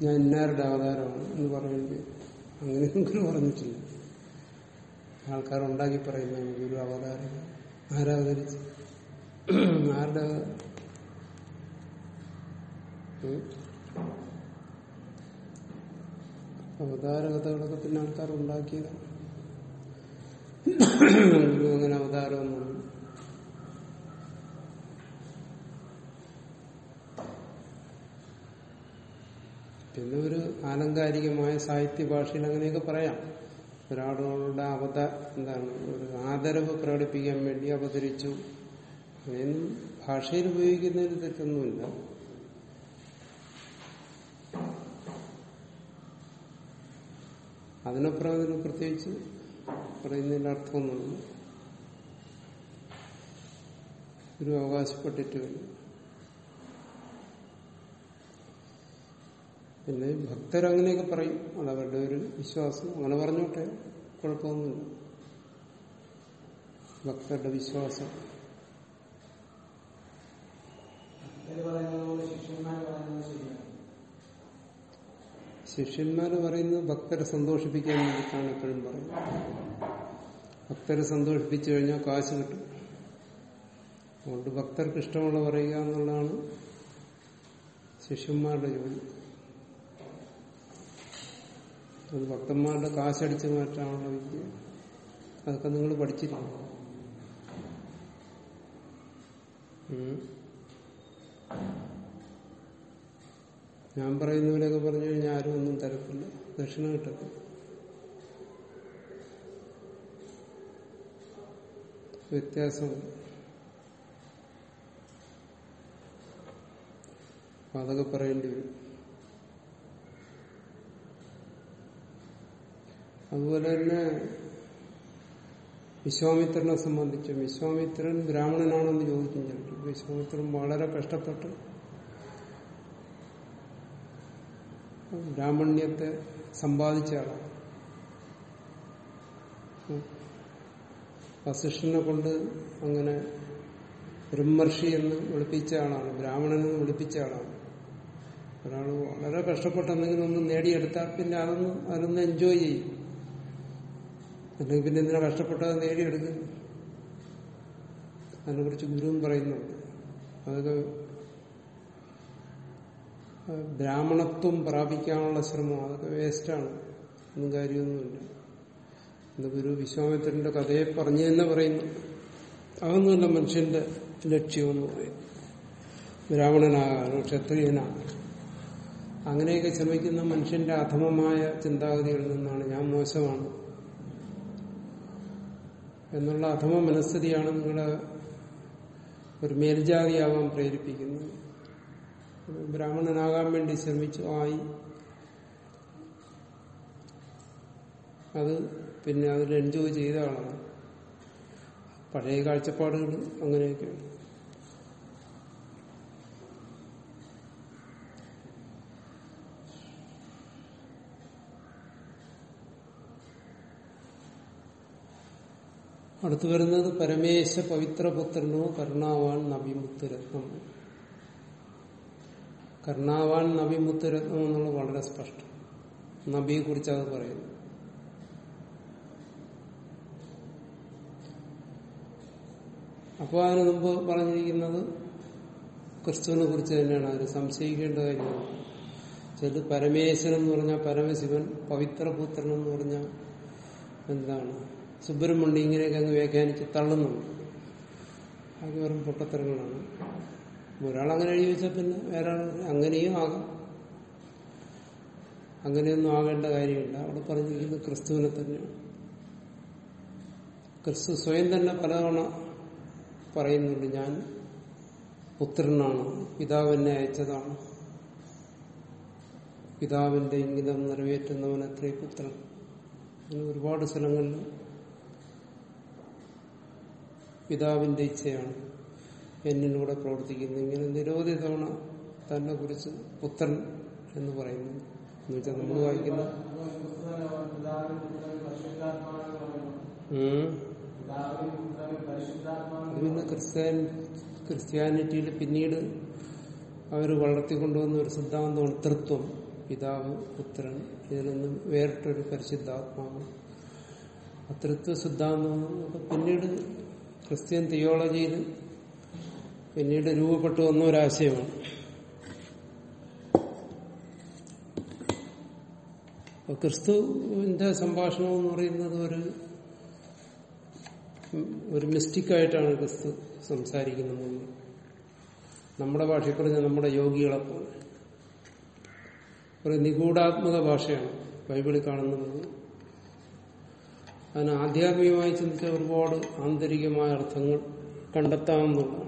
ഞാൻ ഇന്നാരുടെ അവതാരമാണ് എന്ന് പറയേണ്ടി വരും. അങ്ങനെയൊന്നും ഗുരു പറഞ്ഞിട്ടില്ല ആൾക്കാർ ഉണ്ടാക്കി പറയുന്നതാണ് ഗുരു അവതാരം ആരാധരിച്ച് ആരുടെ ഉം? അവതാര കഥകളൊക്കെ പിന്നെ ആൾക്കാർ ഉണ്ടാക്കിയതാണ് ഗുരു അങ്ങനെ അവതാരമൊന്നും പിന്നെ ഒരു ആലങ്കാരികമായ സാഹിത്യ ഭാഷയിൽ അങ്ങനെയൊക്കെ പറയാം ഒരാളുടെ അവത എന്താണ് ഒരു ആദരവ് പ്രകടിപ്പിക്കാൻ വേണ്ടി അവതരിച്ചു അങ്ങനെയൊന്നും ഭാഷയിൽ ഉപയോഗിക്കുന്നതിൽ തെറ്റൊന്നുമില്ല അതിനപ്പുറം അതിന് പ്രത്യേകിച്ച് പറയുന്നതിന്റെ അർത്ഥമൊന്നുമില്ല ഒരു അവകാശപ്പെട്ടിട്ടുമില്ല പിന്നെ ഭക്തരങ്ങനെയൊക്കെ പറയും അത് അവരുടെ ഒരു വിശ്വാസം അങ്ങനെ പറഞ്ഞോട്ടെ കുഴപ്പമൊന്നുമില്ല ഭക്തരുടെ വിശ്വാസം ഇത് പറയുന്നത് പോലെ ശിഷ്യന്മാർ പറയുന്നത് ശരിയാണ് ശിഷ്യന്മാർ പറയുന്നത് ഭക്തരെ സന്തോഷിപ്പിക്കാൻ വേണ്ടിയിട്ടാണ് എപ്പോഴും പറയുന്നത് ഭക്തരെ സന്തോഷിപ്പിച്ചു കഴിഞ്ഞാൽ കാശ് കിട്ടും അതുകൊണ്ട് ഭക്തർക്ക് ഇഷ്ടമുള്ള പറയുക എന്നുള്ളതാണ് ശിഷ്യന്മാരുടെ ജോലി അത് ഭക്തന്മാരുടെ കാശടിച്ചു മാറ്റാനുള്ള വിദ്യ അതൊക്കെ നിങ്ങൾ പഠിച്ചിരിക്കും ഉം. ഞാൻ പറയുന്നവരൊക്കെ പറഞ്ഞു കഴിഞ്ഞാൽ ആരും ഒന്നും തരത്തില്ല ദക്ഷിണ കിട്ടത്തില്ല വ്യത്യാസമുണ്ട് അപ്പൊ അതൊക്കെ പറയേണ്ടി വരും അതുപോലെ തന്നെ വിശ്വാമിത്രനെ സംബന്ധിച്ച് വിശ്വാമിത്രൻ ബ്രാഹ്മണനാണെന്ന് ചോദിക്കും ചിലപ്പോൾ വിശ്വാമിത്രൻ വളരെ കഷ്ടപ്പെട്ട് ബ്രാഹ്മണ്യത്തെ സമ്പാദിച്ച ആളാണ് വസിഷ്ഠനെ കൊണ്ട് അങ്ങനെ ബ്രഹ്മർഷി എന്ന് വിളിപ്പിച്ച ആളാണ് ബ്രാഹ്മണനെന്ന് വിളിപ്പിച്ച ആളാണ് ഒരാൾ വളരെ കഷ്ടപ്പെട്ട് എന്തെങ്കിലും ഒന്ന് നേടിയെടുത്താൽ പിന്നെ അതൊന്ന് അതൊന്ന് എൻജോയ് ചെയ്യും അല്ലെങ്കിൽ പിന്നെ എന്തിനാ കഷ്ടപ്പെട്ടത് നേടിയെടുക്കുന്നു അതിനെക്കുറിച്ച് ഗുരുവും പറയുന്നുണ്ട് അതൊക്കെ ആ, ബ്രാഹ്മണത്വം പ്രാപിക്കാനുള്ള ശ്രമം അതൊക്കെ വേസ്റ്റാണ് ഒന്നും കാര്യമൊന്നുമില്ല ഇന്ന് ഗുരു വിശ്വാമിത്രന്റെ കഥയെ പറഞ്ഞു തന്നെ പറയുന്നു അതൊന്നുമല്ല മനുഷ്യന്റെ ലക്ഷ്യമെന്ന് പറയും ബ്രാഹ്മണനാകാനോ ക്ഷത്രിയനാകാനോ അങ്ങനെയൊക്കെ ശ്രമിക്കുന്ന മനുഷ്യന്റെ അധമമായ ചിന്താഗതികളിൽ നിന്നാണ് ഞാൻ മോശമാണ് എന്നുള്ള അധമ മനസ്ഥിതിയാണ് നിങ്ങളെ ഒരു മേൽജാതിയാവാൻ പ്രേരിപ്പിക്കുന്നത് ബ്രാഹ്മണനാകാൻ വേണ്ടി ശ്രമിച്ചു ആയി അത് പിന്നെ അതിൽ എൻജോയ് ചെയ്ത ആളാണ് പഴയ കാഴ്ചപ്പാടുകൾ അങ്ങനെയൊക്കെയാണ് അടുത്തു വരുന്നത് പരമേശ പവിത്രപുത്രനോ കരുണാവാൻ നബിമുത്തുരത്നം കരുണാവാൻ നബിമുത്തുരത്നം എന്നുള്ളത് വളരെ സ്പഷ്ടം നബിയെ കുറിച്ച് അത് പറയുന്നു അപ്പോൾ അതിന് മുമ്പ് പറഞ്ഞിരിക്കുന്നത് ക്രിസ്തുവിനെ കുറിച്ച് തന്നെയാണ് അതിന് സംശയിക്കേണ്ട കാര്യമാണ് ചില പരമേശ്വരൻ എന്ന് പറഞ്ഞാൽ പരമശിവൻ പവിത്രപുത്രൻ എന്ന് പറഞ്ഞാൽ എന്താണ് സുബ്രഹ്മണ്യം ഇങ്ങനെയൊക്കെ അങ്ങ് വ്യാഖ്യാനിച്ച് തള്ളുന്നുണ്ട് അത് വെറും പൊട്ടത്തരങ്ങളാണ് ഒരാൾ അങ്ങനെ എഴുതി വെച്ചാൽ പിന്നെ വേറെ ആൾ പറയും, അങ്ങനെയും ആകാം അങ്ങനെയൊന്നും ആകേണ്ട കാര്യമില്ല അവിടെ പറഞ്ഞിരിക്കുന്നത് ക്രിസ്തുവിനെ തന്നെയാണ് ക്രിസ്തു സ്വയം തന്നെ പലതവണ പറയുന്നുണ്ട് ഞാൻ പുത്രനാണ് പിതാവ് എന്നെ അയച്ചതാണ് പിതാവിന്റെ ഇംഗിതം നിറവേറ്റുന്നവൻ അത്രേ പുത്രൻ അങ്ങനെ ഒരുപാട് സ്ഥലങ്ങളിൽ പിതാവിന്റെ ഇച്ഛയാണ് എന്നിലൂടെ പ്രവർത്തിക്കുന്നത് ഇങ്ങനെ നിരവധി തവണ തന്നെ കുറിച്ച് പുത്രൻ എന്ന് പറയുന്നു എന്ന് വെച്ചാൽ നമ്മൾ വായിക്കുന്ന പിതാവിനും പുത്രനും പരിശുദ്ധാത്മാവെന്ന് പറയുന്നു ഉം. പിതാവിനും പുത്രനും അത് പരിശുദ്ധാത്മാവെന്ന് പിന്നെ ക്രിസ്ത്യാൻ ക്രിസ്ത്യാനിറ്റിയിൽ പിന്നീട് അവർ വളർത്തിക്കൊണ്ടുവന്ന ഒരു സിദ്ധാന്തമാണ് തൃത്വം പിതാവ് പുത്രൻ ഇതിൽ നിന്നും വേറിട്ടൊരു പരിശുദ്ധാത്മാവ് അതൃത്വ സിദ്ധാന്തം എന്നൊക്കെ പിന്നീട് ക്രിസ്ത്യൻ തിയോളജിയിൽ പിന്നീട് രൂപപ്പെട്ടു വന്ന ഒരാശയമാണ് അപ്പൊ ക്രിസ്തുവിന്റെ സംഭാഷണം എന്ന് പറയുന്നത് ഒരു ഒരു മിസ്റ്റിക്കായിട്ടാണ് ക്രിസ്തു സംസാരിക്കുന്നത് നമ്മുടെ ഭാഷയിൽ പറഞ്ഞ നമ്മുടെ യോഗികളെ പോലെ ഒരു നിഗൂഢാത്മക ഭാഷയാണ് ബൈബിളിൽ കാണുന്നത് അതിന് ആധ്യാത്മികമായി ചിന്തിച്ച ഒരുപാട് ആന്തരികമായ അർത്ഥങ്ങൾ കണ്ടെത്താവുന്നതാണ്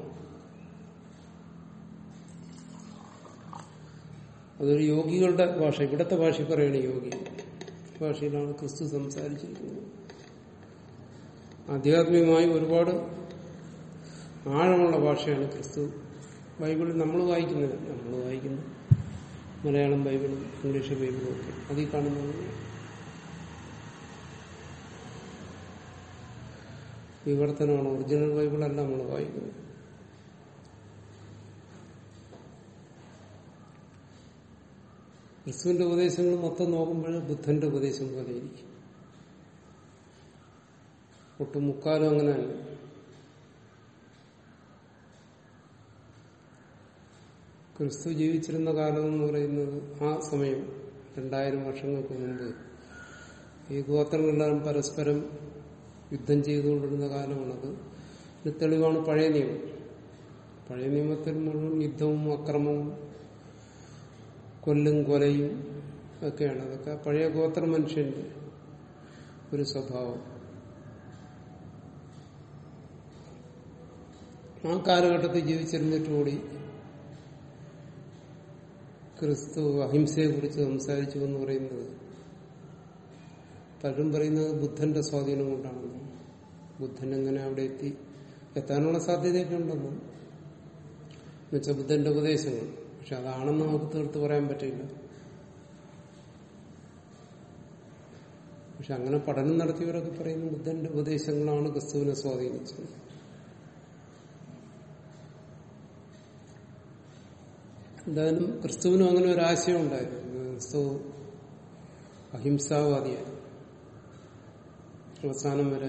അതൊരു യോഗികളുടെ ഭാഷ ഇവിടുത്തെ ഭാഷ പറയണ യോഗി ഭാഷയിലാണ് ക്രിസ്തു സംസാരിച്ചിരിക്കുന്നത് ആധ്യാത്മികമായി ഒരുപാട് ആഴമുള്ള ഭാഷയാണ് ക്രിസ്തു ബൈബിളിൽ നമ്മൾ വായിക്കുന്നില്ല നമ്മൾ വായിക്കുന്നു മലയാളം ബൈബിളും ഇംഗ്ലീഷ് ബൈബിളും ഒക്കെ അതിൽ കാണുന്നത് വിവർത്തനമാണ് ഒറിജിനൽ ബൈബിളല്ല നമ്മൾ വായിക്കുന്നത് ക്രിസ്തുവിന്റെ ഉപദേശങ്ങൾ മൊത്തം നോക്കുമ്പോൾ ബുദ്ധന്റെ ഉപദേശം പോലെ ഇരിക്കും ഒട്ടും മുക്കാലും അങ്ങനെയല്ല ക്രിസ്തു ജീവിച്ചിരുന്ന കാലം എന്ന് പറയുന്നത് ആ സമയം രണ്ടായിരം വർഷങ്ങൾക്ക് മുമ്പ് ഈ ഗോത്രങ്ങളെല്ലാം പരസ്പരം യുദ്ധം ചെയ്തുകൊണ്ടിരുന്ന കാലമാണത് ഇത് തെളിവാണ് പഴയ നിയമം പഴയ നിയമത്തിൽ മുഴുവൻ യുദ്ധവും അക്രമവും കൊല്ലും കൊലയും ഒക്കെയാണ് അതൊക്കെ പഴയ ഗോത്ര മനുഷ്യന്റെ ഒരു സ്വഭാവം ആ കാലഘട്ടത്തിൽ ജീവിച്ചിരുന്നിട്ട് കൂടി ക്രിസ്തു അഹിംസയെ കുറിച്ച് സംസാരിച്ചു എന്ന് പറയുന്നത് പലരും പറയുന്നത് ബുദ്ധന്റെ സ്വാധീനം കൊണ്ടാണെന്ന് ബുദ്ധൻ എങ്ങനെ അവിടെ എത്തി എത്താനുള്ള സാധ്യതയൊക്കെ ഉണ്ടെന്ന് എന്നുവെച്ചാൽ ബുദ്ധന്റെ ഉപദേശങ്ങൾ പക്ഷെ അതാണെന്ന് നമുക്ക് തീർത്ത് പറയാൻ പറ്റില്ല പക്ഷെ അങ്ങനെ പഠനം നടത്തിയവരൊക്കെ പറയുന്നു ബുദ്ധന്റെ ഉപദേശങ്ങളാണ് ക്രിസ്തുവിനെ സ്വാധീനിച്ചത് എന്തായാലും ക്രിസ്തുവിനും അങ്ങനെ ഒരു ആശയം ഉണ്ടായിരുന്നു ക്രിസ്തു അഹിംസാവാദിയാണ് അവസാനം വരെ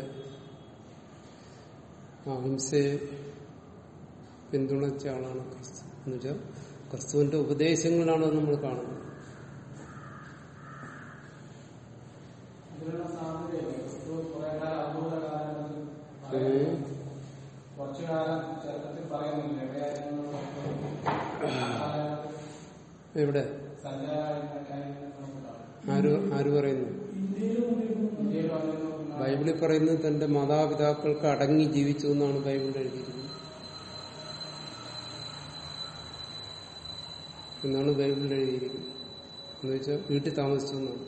അഹിംസയെ പിന്തുണച്ച ആളാണ് ക്രിസ്തു എന്നുവെച്ചാൽ ക്രിസ്തുവിന്റെ ഉപദേശങ്ങളാണ് നമ്മൾ കാണുന്നത് അതിനുള്ള സാധ്യതയില്ല ക്രിസ്തു കുറെ കാലം അത്ഭുത കാലങ്ങളിൽ ഏഹ് കുറച്ചു കാലം ചരിത്രത്തിൽ പറയുന്നുണ്ട് എവിടെയായിരുന്നു എവിടെ ആര് ആര് പറയുന്നു ഇന്ത്യയിൽ വന്നിരുന്നു ബൈബിളിൽ പറയുന്നത് തന്റെ മാതാപിതാക്കൾക്ക് അടങ്ങി ജീവിച്ചു എന്നാണ് ബൈബിളിൽ എഴുതിയിരിക്കുന്നത് എന്നാണ് ബൈബിളിൽ എഴുതിയിരിക്കുന്നത് എന്ന് വെച്ചാൽ വീട്ടിൽ താമസിച്ചു എന്നാണ്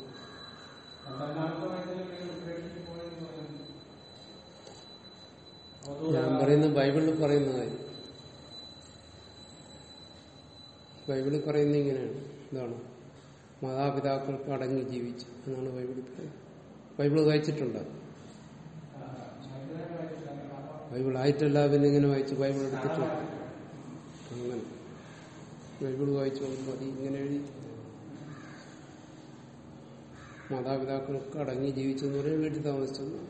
ഞാൻ പറയുന്നത് ബൈബിളിൽ പറയുന്ന കാര്യം ബൈബിളിൽ പറയുന്നത് ഇങ്ങനെയാണ് എന്താണ് മാതാപിതാക്കൾക്ക് അടങ്ങി ജീവിച്ചു എന്നാണ് ബൈബിളിൽ പറയുന്നത് ബൈബിൾ വായിച്ചിട്ടുണ്ട് ബൈബിൾ ആയിട്ടല്ല പിന്നെ ഇങ്ങനെ വായിച്ചു ബൈബിൾ എടുത്തിട്ട് അങ്ങനെ ബൈബിൾ വായിച്ചു നോക്കുമ്പോൾ അത് ഇങ്ങനെ എഴുതി മാതാപിതാക്കൾക്ക് അടങ്ങി ജീവിച്ചു എന്ന് പറയുന്നത് വീട്ടിൽ താമസിച്ചു എന്നാണ്.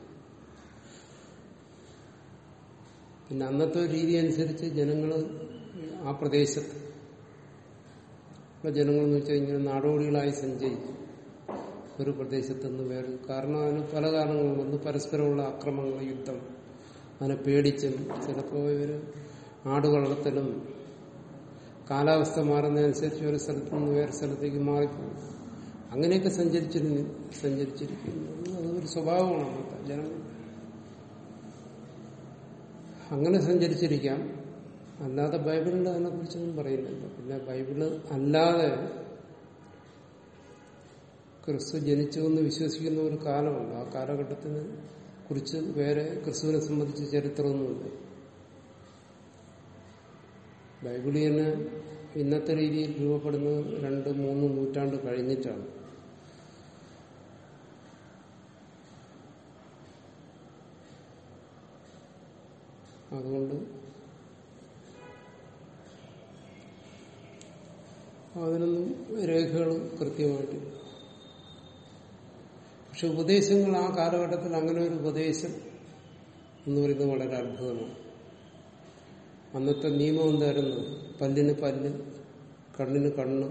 പിന്നെ അന്നത്തെ ഒരു രീതി അനുസരിച്ച് ജനങ്ങൾ ആ പ്രദേശത്ത് ഉള്ള ജനങ്ങൾ എന്ന് വെച്ചാൽ ഇങ്ങനെ നാടോടികളായി സഞ്ചരിക്കും ഒരു പ്രദേശത്ത് നിന്ന് വേറെ കാരണം അതിന് പല കാരണങ്ങളും ഒന്ന് പരസ്പരമുള്ള അക്രമങ്ങൾ യുദ്ധം അതിനെ പേടിച്ചും ചിലപ്പോൾ ഇവർ ആട് വളർത്തലും കാലാവസ്ഥ മാറുന്നതനുസരിച്ച് ഒരു സ്ഥലത്ത് നിന്ന് വേറെ സ്ഥലത്തേക്ക് മാറിപ്പോകും അങ്ങനെയൊക്കെ സഞ്ചരിച്ചിരുന്നു സഞ്ചരിച്ചിരിക്കുന്നു അതൊരു സ്വഭാവമാണ് അന്നത്തെ ജനങ്ങൾ അങ്ങനെ സഞ്ചരിച്ചിരിക്കാം അല്ലാതെ ബൈബിളിൽ അതിനെ കുറിച്ചൊന്നും പറയുന്നില്ല പിന്നെ ബൈബിള് അല്ലാതെ ക്രിസ്തു ജനിച്ചു എന്ന് വിശ്വസിക്കുന്ന ഒരു കാലമുണ്ട് ആ കാലഘട്ടത്തിന് കുറിച്ച് വേറെ ക്രിസ്തുവിനെ സംബന്ധിച്ച് ചരിത്രമൊന്നുമില്ല ബൈബിളി തന്നെ ഇന്നത്തെ രീതിയിൽ രൂപപ്പെടുന്നത് രണ്ട് മൂന്ന് നൂറ്റാണ്ട് കഴിഞ്ഞിട്ടാണ് അതുകൊണ്ട് അതിനൊന്നും രേഖകൾ കൃത്യമായിട്ടില്ല പക്ഷെ ഉപദേശങ്ങൾ ആ കാലഘട്ടത്തിൽ അങ്ങനെ ഒരു ഉപദേശം എന്ന് പറയുന്നത് വളരെ അത്ഭുതമാണ് അന്നത്തെ നിയമം എന്തായിരുന്നു പല്ലിന് പല്ല് കണ്ണിന് കണ്ണ്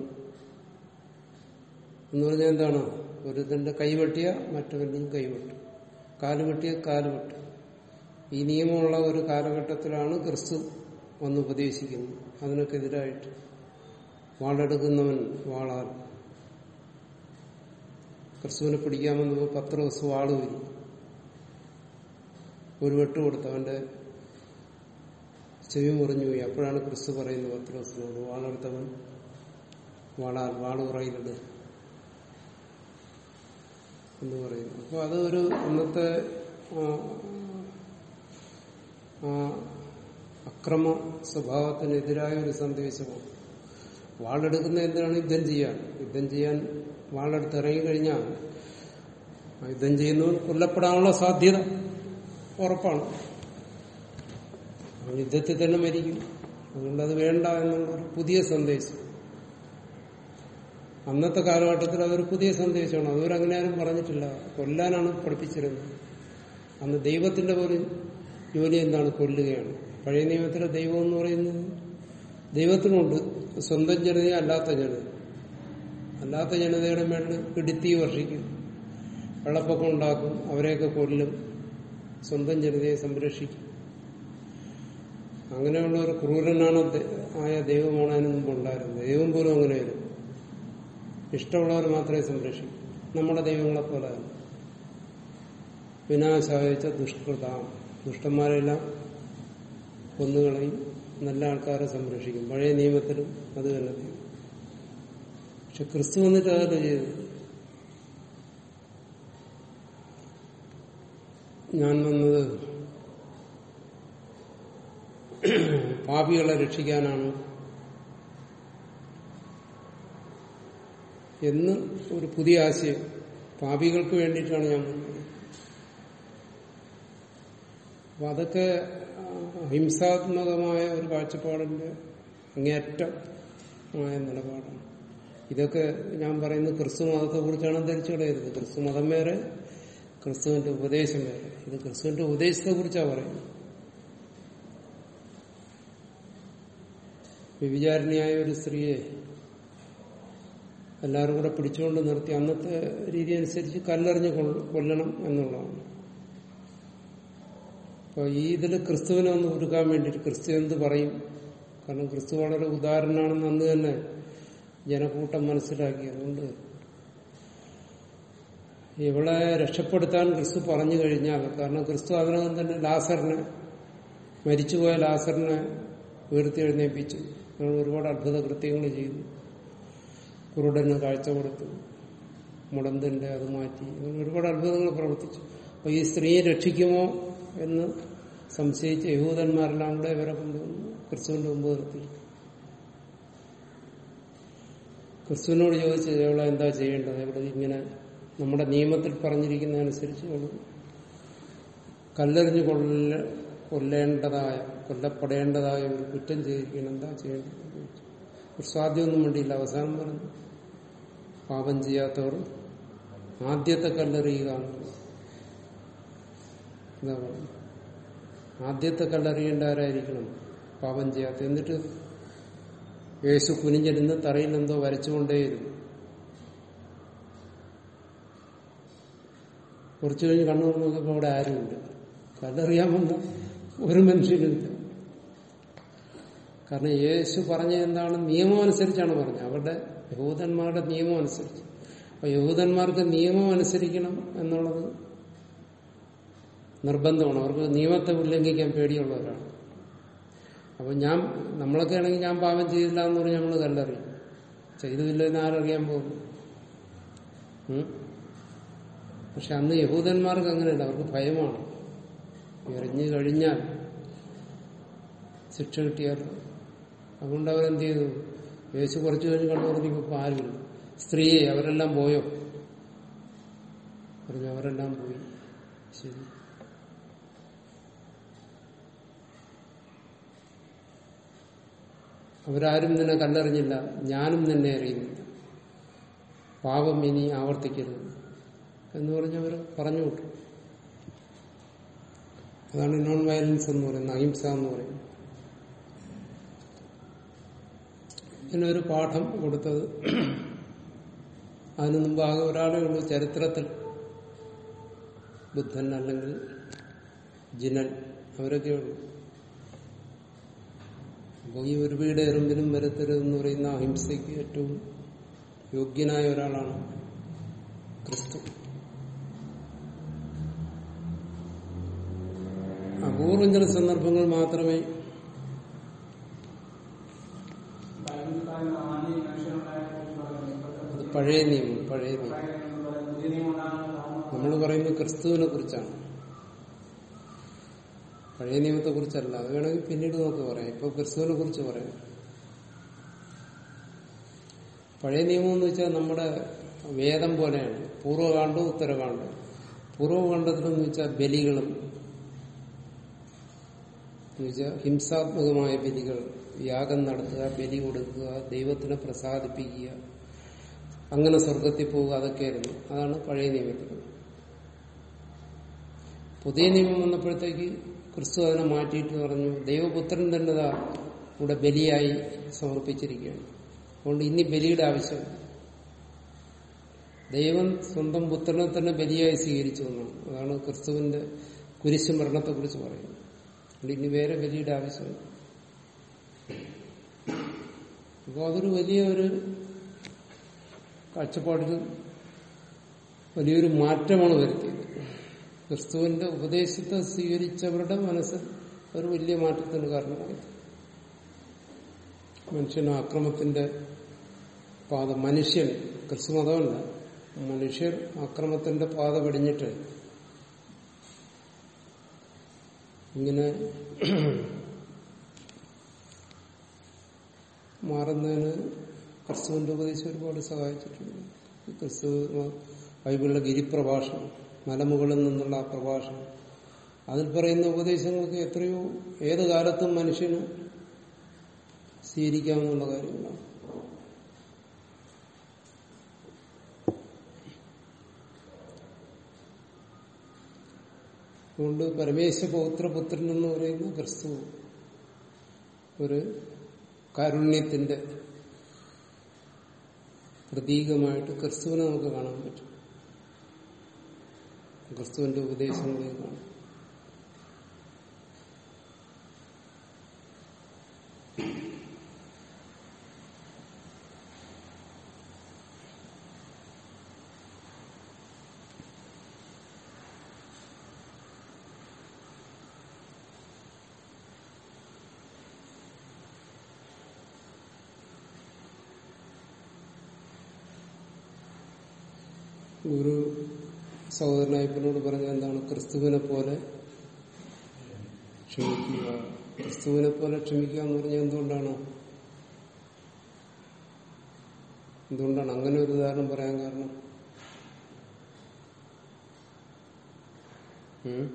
എന്ന് പറഞ്ഞാൽ എന്താണ് ഒരുത്തന്റെ കൈ വെട്ടിയ മറ്റവന്റെയും കൈ വെട്ടും കാല് വെട്ടിയ കാല് വെട്ടും ഈ നിയമമുള്ള ഒരു കാലഘട്ടത്തിലാണ് ക്രിസ്തു വന്ന് ഉപദേശിക്കുന്നത് അതിനൊക്കെ എതിരായിട്ട് വാളെടുക്കുന്നവൻ വാളാൽ ക്രിസ്തുവിനെ പിടിക്കാമെന്ന് പത്ത് ദിവസം വാള് വരും ഒരു വെട്ട് കൊടുത്തു അവന്റെ ചെവി മുറിഞ്ഞു പോയി അപ്പോഴാണ് ക്രിസ്തു പറയുന്നത് പത്ത് ദിവസത്തിനോട് വാളെടുത്തവൻ വാളാൽ വാള് ഉറയിലിട് എന്ന് പറയുന്നു അപ്പോൾ അത് ഒരു അന്നത്തെ ആ, ആ അക്രമ സ്വഭാവത്തിനെതിരായ ഒരു സന്ദേശമാണ് വാളെടുക്കുന്ന എന്തിനാണ് യുദ്ധം ചെയ്യാൻ യുദ്ധം ചെയ്യാൻ വാളെടുത്ത് ഇറങ്ങിക്കഴിഞ്ഞാൽ ആ യുദ്ധം ചെയ്യുന്നവൻ കൊല്ലപ്പെടാനുള്ള സാധ്യത ഉറപ്പാണ് അവൻ യുദ്ധത്തിൽ തന്നെ മരിക്കും അതുകൊണ്ട് അത് വേണ്ട എന്നുള്ള ഒരു പുതിയ സന്ദേശം അന്നത്തെ കാലഘട്ടത്തിൽ അതൊരു പുതിയ സന്ദേശമാണ് അതുവരങ്ങനെ ആരും പറഞ്ഞിട്ടില്ല കൊല്ലാനാണ് പഠിപ്പിച്ചിരുന്നത് അന്ന് ദൈവത്തിന്റെ പോലും ജോലി എന്താണ് കൊല്ലുകയാണ് പഴയ നിയമത്തിലെ ദൈവം എന്ന് പറയുന്നത് ദൈവത്തിനുണ്ട് സ്വന്തം ജനതയെ അല്ലാത്ത ജനത അല്ലാത്ത ജനതയുടെ മേളിൽ ഇടുത്തി വർഷിക്കും വെള്ളപ്പൊക്കം ഉണ്ടാക്കും അവരെയൊക്കെ കൊല്ലും സ്വന്തം ജനതയെ സംരക്ഷിക്കും അങ്ങനെയുള്ള ഒരു ക്രൂരനാണ് ദ- ആയ ദൈവമാണ് അതിന് മുമ്പ് ഉണ്ടായിരുന്നത് ദൈവം പോലും അങ്ങനെയായിരുന്നു ഇഷ്ടമുള്ളവർ മാത്രമേ സംരക്ഷിക്കൂ നമ്മുടെ ദൈവങ്ങളെ പോലെ തന്നെ വിനാശായച്ച ദുഷ്കൃത ദുഷ്ടന്മാരെല്ലാം കൊന്നുകളയും നല്ല ആൾക്കാരെ സംരക്ഷിക്കും പഴയ നിയമത്തിലും അത് തന്നെ ചെയ്യും. പക്ഷെ ക്രിസ്തു വന്നിട്ട് അതല്ല ചെയ്തത് ഞാൻ വന്നത് പാപികളെ രക്ഷിക്കാനാണ് എന്ന് ഒരു പുതിയ ആശയം പാപികൾക്ക് വേണ്ടിയിട്ടാണ് ഞാൻ വന്നത് അപ്പൊ അതൊക്കെ ആ, ഹിംസാത്മകമായ ഒരു കാഴ്ചപ്പാടിന്റെ അങ്ങേയറ്റമായ നിലപാടാണ് ഇതൊക്കെ ഞാൻ പറയുന്നത് ക്രിസ്തു മതത്തെ കുറിച്ചാണ് ധരിച്ചു കളയരുത് ക്രിസ്തു മതം വേറെ ക്രിസ്തുവിന്റെ ഉപദേശം വേറെ ഇത് ക്രിസ്തുവിന്റെ ഉപദേശത്തെ കുറിച്ചാണ് പറയുന്നത് വ്യഭിചാരിണിയായ ഒരു സ്ത്രീയെ എല്ലാവരും കൂടെ പിടിച്ചുകൊണ്ട് നിർത്തി അന്നത്തെ രീതി അനുസരിച്ച് കല്ലെറിഞ്ഞ് കൊll- കൊല്ലണം എന്നുള്ളതാണ് അപ്പൊ ഈ ഇതിൽ ക്രിസ്തുവിനെ ഒന്ന് ഒരുക്കാൻ വേണ്ടിയിട്ട് ക്രിസ്തു എന്ത് പറയും കാരണം ക്രിസ്തു വളരെ ഉദാഹരണമാണെന്ന് അന്ന് തന്നെ ജനക്കൂട്ടം മനസ്സിലാക്കി അതുകൊണ്ട് ഇവളെ രക്ഷപ്പെടുത്താൻ ക്രിസ്തു പറഞ്ഞു കഴിഞ്ഞാൽ കാരണം ക്രിസ്തു അതിനകം തന്നെ ലാസറിനെ മരിച്ചുപോയ ലാസറിനെ ഉയർത്തിയെഴുന്നേൽപ്പിച്ചു അങ്ങനെ ഒരുപാട് അത്ഭുത കൃത്യങ്ങൾ ചെയ്തു കുരുടന് കാഴ്ച കൊടുത്തു മുടന്തിന്റെ അത് മാറ്റി അങ്ങനെ ഒരുപാട് അത്ഭുതങ്ങൾ പ്രവർത്തിച്ചു അപ്പൊ ഈ സ്ത്രീയെ രക്ഷിക്കുമോ എന്ന് സംശയിച്ച യഹൂദന്മാരെല്ലാം കൂടെ ഇവരെ കൊണ്ടുവന്നു ക്രിസ്തുവിന്റെ മുമ്പ് നിർത്തി ക്രിസ്തുവിനോട് ചോദിച്ചു അവളെ എന്താ ചെയ്യേണ്ടത് ഇവിടെ ഇങ്ങനെ നമ്മുടെ നിയമത്തിൽ പറഞ്ഞിരിക്കുന്നതനുസരിച്ച് അവൾ കല്ലെറിഞ്ഞ് കൊല്ല കൊല്ലേണ്ടതായ കൊല്ലപ്പെടേണ്ടതായ ഒരു കുറ്റം ചെയ്തിരിക്കണം എന്താ ചെയ്യേണ്ടത് എന്ന് ചോദിച്ചു. ഒരു സ്വാദ്യമൊന്നും വേണ്ടിയില്ല അവസാനം പറഞ്ഞു പാപം ചെയ്യാത്തവർ ആദ്യത്തെ കല്ലെറിയുക എന്നുള്ളത്. എന്താ പറയുക ആദ്യത്തെ കല്ലെറിയേണ്ട ആരായിരിക്കണം പാപം ചെയ്യാത്ത എന്നിട്ട് യേശു കുനിഞ്ഞിരുന്ന് തറയിൽ എന്തോ വരച്ചുകൊണ്ടേയിരുന്നു കുറച്ചു കഴിഞ്ഞ് കണ്ണു നോക്കുമ്പോൾ അവിടെ ആരുമില്ല കല്ലെറിയാൻ വന്ന ഒരു മനുഷ്യനുമില്ല കാരണം യേശു പറഞ്ഞ എന്താണ് നിയമം അനുസരിച്ചാണ് പറഞ്ഞത് അവരുടെ യഹൂദന്മാരുടെ നിയമം അനുസരിച്ച് അപ്പൊ യഹൂദന്മാർക്ക് നിയമം അനുസരിക്കണം എന്നുള്ളത് നിർബന്ധമാണ് അവർക്ക് നിയമത്തെ ഉല്ലംഘിക്കാൻ പേടിയുള്ളവരാണ് അപ്പൊ ഞാൻ നമ്മളൊക്കെ ആണെങ്കിൽ ഞാൻ പാപം ചെയ്തില്ല എന്ന് പറഞ്ഞ് നമ്മൾ കല്ലെറിയും ചെയ്തില്ലെന്ന് ആരറിയാൻ പോകുന്നു ഉം? പക്ഷെ അന്ന് യഹൂദന്മാർക്ക് അങ്ങനെയല്ല അവർക്ക് ഭയമാണ് എറിഞ്ഞു കഴിഞ്ഞാൽ ശിക്ഷ കിട്ടിയാൽ അതുകൊണ്ട് അവരെന്ത് ചെയ്തു യേശു കുറച്ചു കഴിഞ്ഞ് കണ്ടു പറഞ്ഞപ്പോൾ ഇപ്പൊ ആരുമില്ല സ്ത്രീയെ അവരെല്ലാം പോയോ പറഞ്ഞു അവരെല്ലാം പോയി ശരി അവരാരും നിന്നെ കല്ലെറിഞ്ഞില്ല ഞാനും നിന്നെ അറിയുന്നില്ല പാപം ഇനി ആവർത്തിക്കരുത് എന്ന് പറഞ്ഞവർ പറഞ്ഞു വിട്ടു അതാണ് നോൺ വയലൻസ് എന്ന് പറയുന്നത് അഹിംസ എന്ന് പറയുന്നത് ഇതിനൊരു പാഠം കൊടുത്തത് അതിനു മുമ്പ് ആകെ ഒരാളേ ഉള്ളൂ ചരിത്രത്തിൽ ബുദ്ധൻ അല്ലെങ്കിൽ ജിനൻ അവരൊക്കെ ഉള്ളൂ അപ്പോൾ ഈ ഒരു വീട് എറുമ്പിനും വരത്തരുത് എന്ന് പറയുന്ന അഹിംസയ്ക്ക് ഏറ്റവും യോഗ്യനായ ഒരാളാണ് ക്രിസ്തു അപൂർവം ചില സന്ദർഭങ്ങൾ മാത്രമേ ബൈബിളിൽ ആദ്യം മനുഷ്യനുണ്ടായപ്പോൾ അത് പഴയ നിയമം പഴയ നിയമം പുതിയ നിയമം ഉണ്ടാകുന്ന കാരണം നമ്മൾ പറയുന്നത് ക്രിസ്തുവിനെ കുറിച്ചാണ് പഴയ നിയമത്തെ കുറിച്ചല്ല അത് വേണമെങ്കിൽ പിന്നീട് നമുക്ക് പറയാം ഇപ്പൊ ക്രിസ്തുവിനെ കുറിച്ച് പറയാം പഴയ നിയമം എന്ന് വെച്ചാൽ നമ്മുടെ വേദം പോലെയാണ് പൂർവ്വകാണ്ഡവും ഉത്തരകാണ്ഡവും പൂർവ്വകാണ്ഡത്തിലെന്ന് വെച്ചാൽ ബലികളും എന്ന് വെച്ചാൽ ഹിംസാത്മകമായ ബലികൾ യാഗം നടത്തുക ബലി കൊടുക്കുക ദൈവത്തിനെ പ്രസാദിപ്പിക്കുക അങ്ങനെ സ്വർഗത്തിൽ പോവുക അതൊക്കെയായിരുന്നു അതാണ് പഴയ നിയമത്തിൽ പുതിയ നിയമം വന്നപ്പോഴത്തേക്ക് ക്രിസ്തു അതിനെ മാറ്റിയിട്ട് പറഞ്ഞു ദൈവപുത്രൻ തന്നെ ദാ ഇവിടെ ബലിയായി സമർപ്പിച്ചിരിക്കുകയാണ് അതുകൊണ്ട് ഇനി ബലിയുടെ ആവശ്യമില്ല ദൈവം സ്വന്തം പുത്രനെ തന്നെ ബലിയായി സ്വീകരിച്ചു എന്നാണ് അതാണ് ക്രിസ്തുവിന്റെ കുരിശു മരണത്തെ കുറിച്ച് പറയുന്നത് അതുകൊണ്ട് ഇനി വേറെ ബലിയുടെ ആവശ്യമില്ല അപ്പോൾ അതൊരു വലിയ ഒരു കാഴ്ചപ്പാടിൽ വലിയൊരു മാറ്റമാണ് വരുത്തിയത് ക്രിസ്തുവിന്റെ ഉപദേശത്തെ സ്വീകരിച്ചവരുടെ മനസ്സിൽ ഒരു വലിയ മാറ്റത്തിന് കാരണമായി മനുഷ്യന് അക്രമത്തിന്റെ പാത മനുഷ്യൻ ക്രിസ്തു മതമല്ല മനുഷ്യർ അക്രമത്തിന്റെ പാത വെടിഞ്ഞിട്ട് ഇങ്ങനെ മാറുന്നതിന് ക്രിസ്തുവിന്റെ ഉപദേശം ഒരുപാട് സഹായിച്ചിട്ടുണ്ട് ഈ ക്രിസ്തു ബൈബിളിലെ ഗിരിപ്രഭാഷണം മലമുകളിൽ നിന്നുള്ള ആ പ്രഭാഷണം അതിൽ പറയുന്ന ഉപദേശങ്ങൾക്ക് എത്രയോ ഏത് കാലത്തും മനുഷ്യന് സ്വീകരിക്കാമെന്നുള്ള കാര്യങ്ങളാണ് അതുകൊണ്ട് പരമേശ്വപൗത്രപുത്രൻ എന്ന് പറയുന്ന ക്രിസ്തു ഒരു കാരുണ്യത്തിന്റെ പ്രതീകമായിട്ട് ക്രിസ്തുവിനെ നമുക്ക് കാണാൻ പറ്റും ക്രിസ്തുവിന്റെ ഉപദേശങ്ങളെ കാണാം ഗുരു സഹോദരനായപ്പനോട് പറഞ്ഞ എന്താണ് ക്രിസ്തുവിനെ പോലെ ക്ഷമിക്കുക ക്രിസ്തുവിനെ പോലെ ക്ഷമിക്കുക എന്ന് പറഞ്ഞാൽ എന്തുകൊണ്ടാണ് എന്തുകൊണ്ടാണ് അങ്ങനെ ഒരു ഉദാഹരണം പറയാൻ കാരണം ഉം?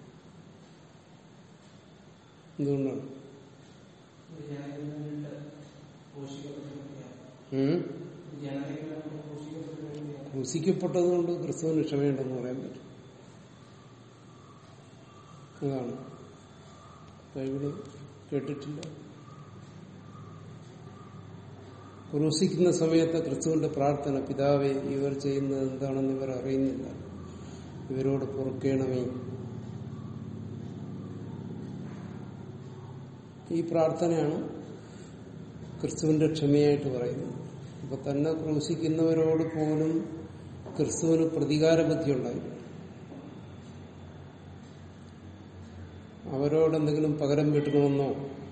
എന്തുകൊണ്ടാണ് ജനതയ്ക്ക് പോഷിക്കപ്പെട്ടിരിക്കുക ഉം? ജനതയ്ക്ക് പോഷിക്കപ്പെട്ടിരിക്കുക ക്രൂശിക്കപ്പെട്ടതുകൊണ്ട് ക്രിസ്തുവിന് ക്ഷമയുണ്ടെന്ന് പറയാൻ പറ്റും അതാണ് ബൈബിള് കേട്ടിട്ടില്ല ക്രൂശിക്കുന്ന സമയത്ത് ക്രിസ്തുവിന്റെ പ്രാർത്ഥന പിതാവെ ഇവർ ചെയ്യുന്നത് എന്താണെന്ന് ഇവർ അറിയുന്നില്ല ഇവരോട് പൊറുക്കേണമേ ഈ പ്രാർത്ഥനയാണ് ക്രിസ്തുവിന്റെ ക്ഷമയായിട്ട് പറയുന്നത് അപ്പൊ തന്നെ ക്രൂശിക്കുന്നവരോട് പോലും ക്രിസ്തുവിന് പ്രതികാര ബുദ്ധി ഉണ്ടായി അവരോട് എന്തെങ്കിലും പകരം വീട്ടണമെന്നോ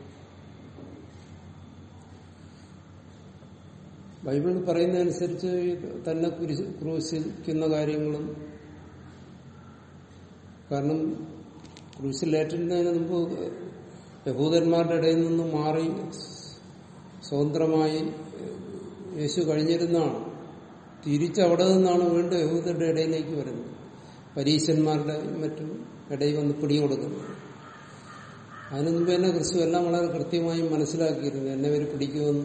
ബൈബിൾ പറയുന്നതനുസരിച്ച് തന്നെ കുരിശ് ക്രൂശിക്കുന്ന കാര്യങ്ങളും കാരണം ക്രൂശിലേറ്റുന്നതിന് മുമ്പ് യഹൂദന്മാരുടെ ഇടയിൽ നിന്ന് മാറി സ്വതന്ത്രമായി യേശു കഴിഞ്ഞിരുന്നതാണ് തിരിച്ചവിടെ നിന്നാണ് വീണ്ടും യഹൂദരുടെ ഇടയിലേക്ക് വരുന്നത് പരീശന്മാരുടെ മറ്റും ഇടയിൽ വന്ന് പിടികൊടുക്കുന്നത് അതിനു മുമ്പ് തന്നെ ക്രിസ്തു എല്ലാം വളരെ കൃത്യമായി മനസ്സിലാക്കിയിരുന്നു എന്നെ ഇവർ പിടിക്കുമെന്നും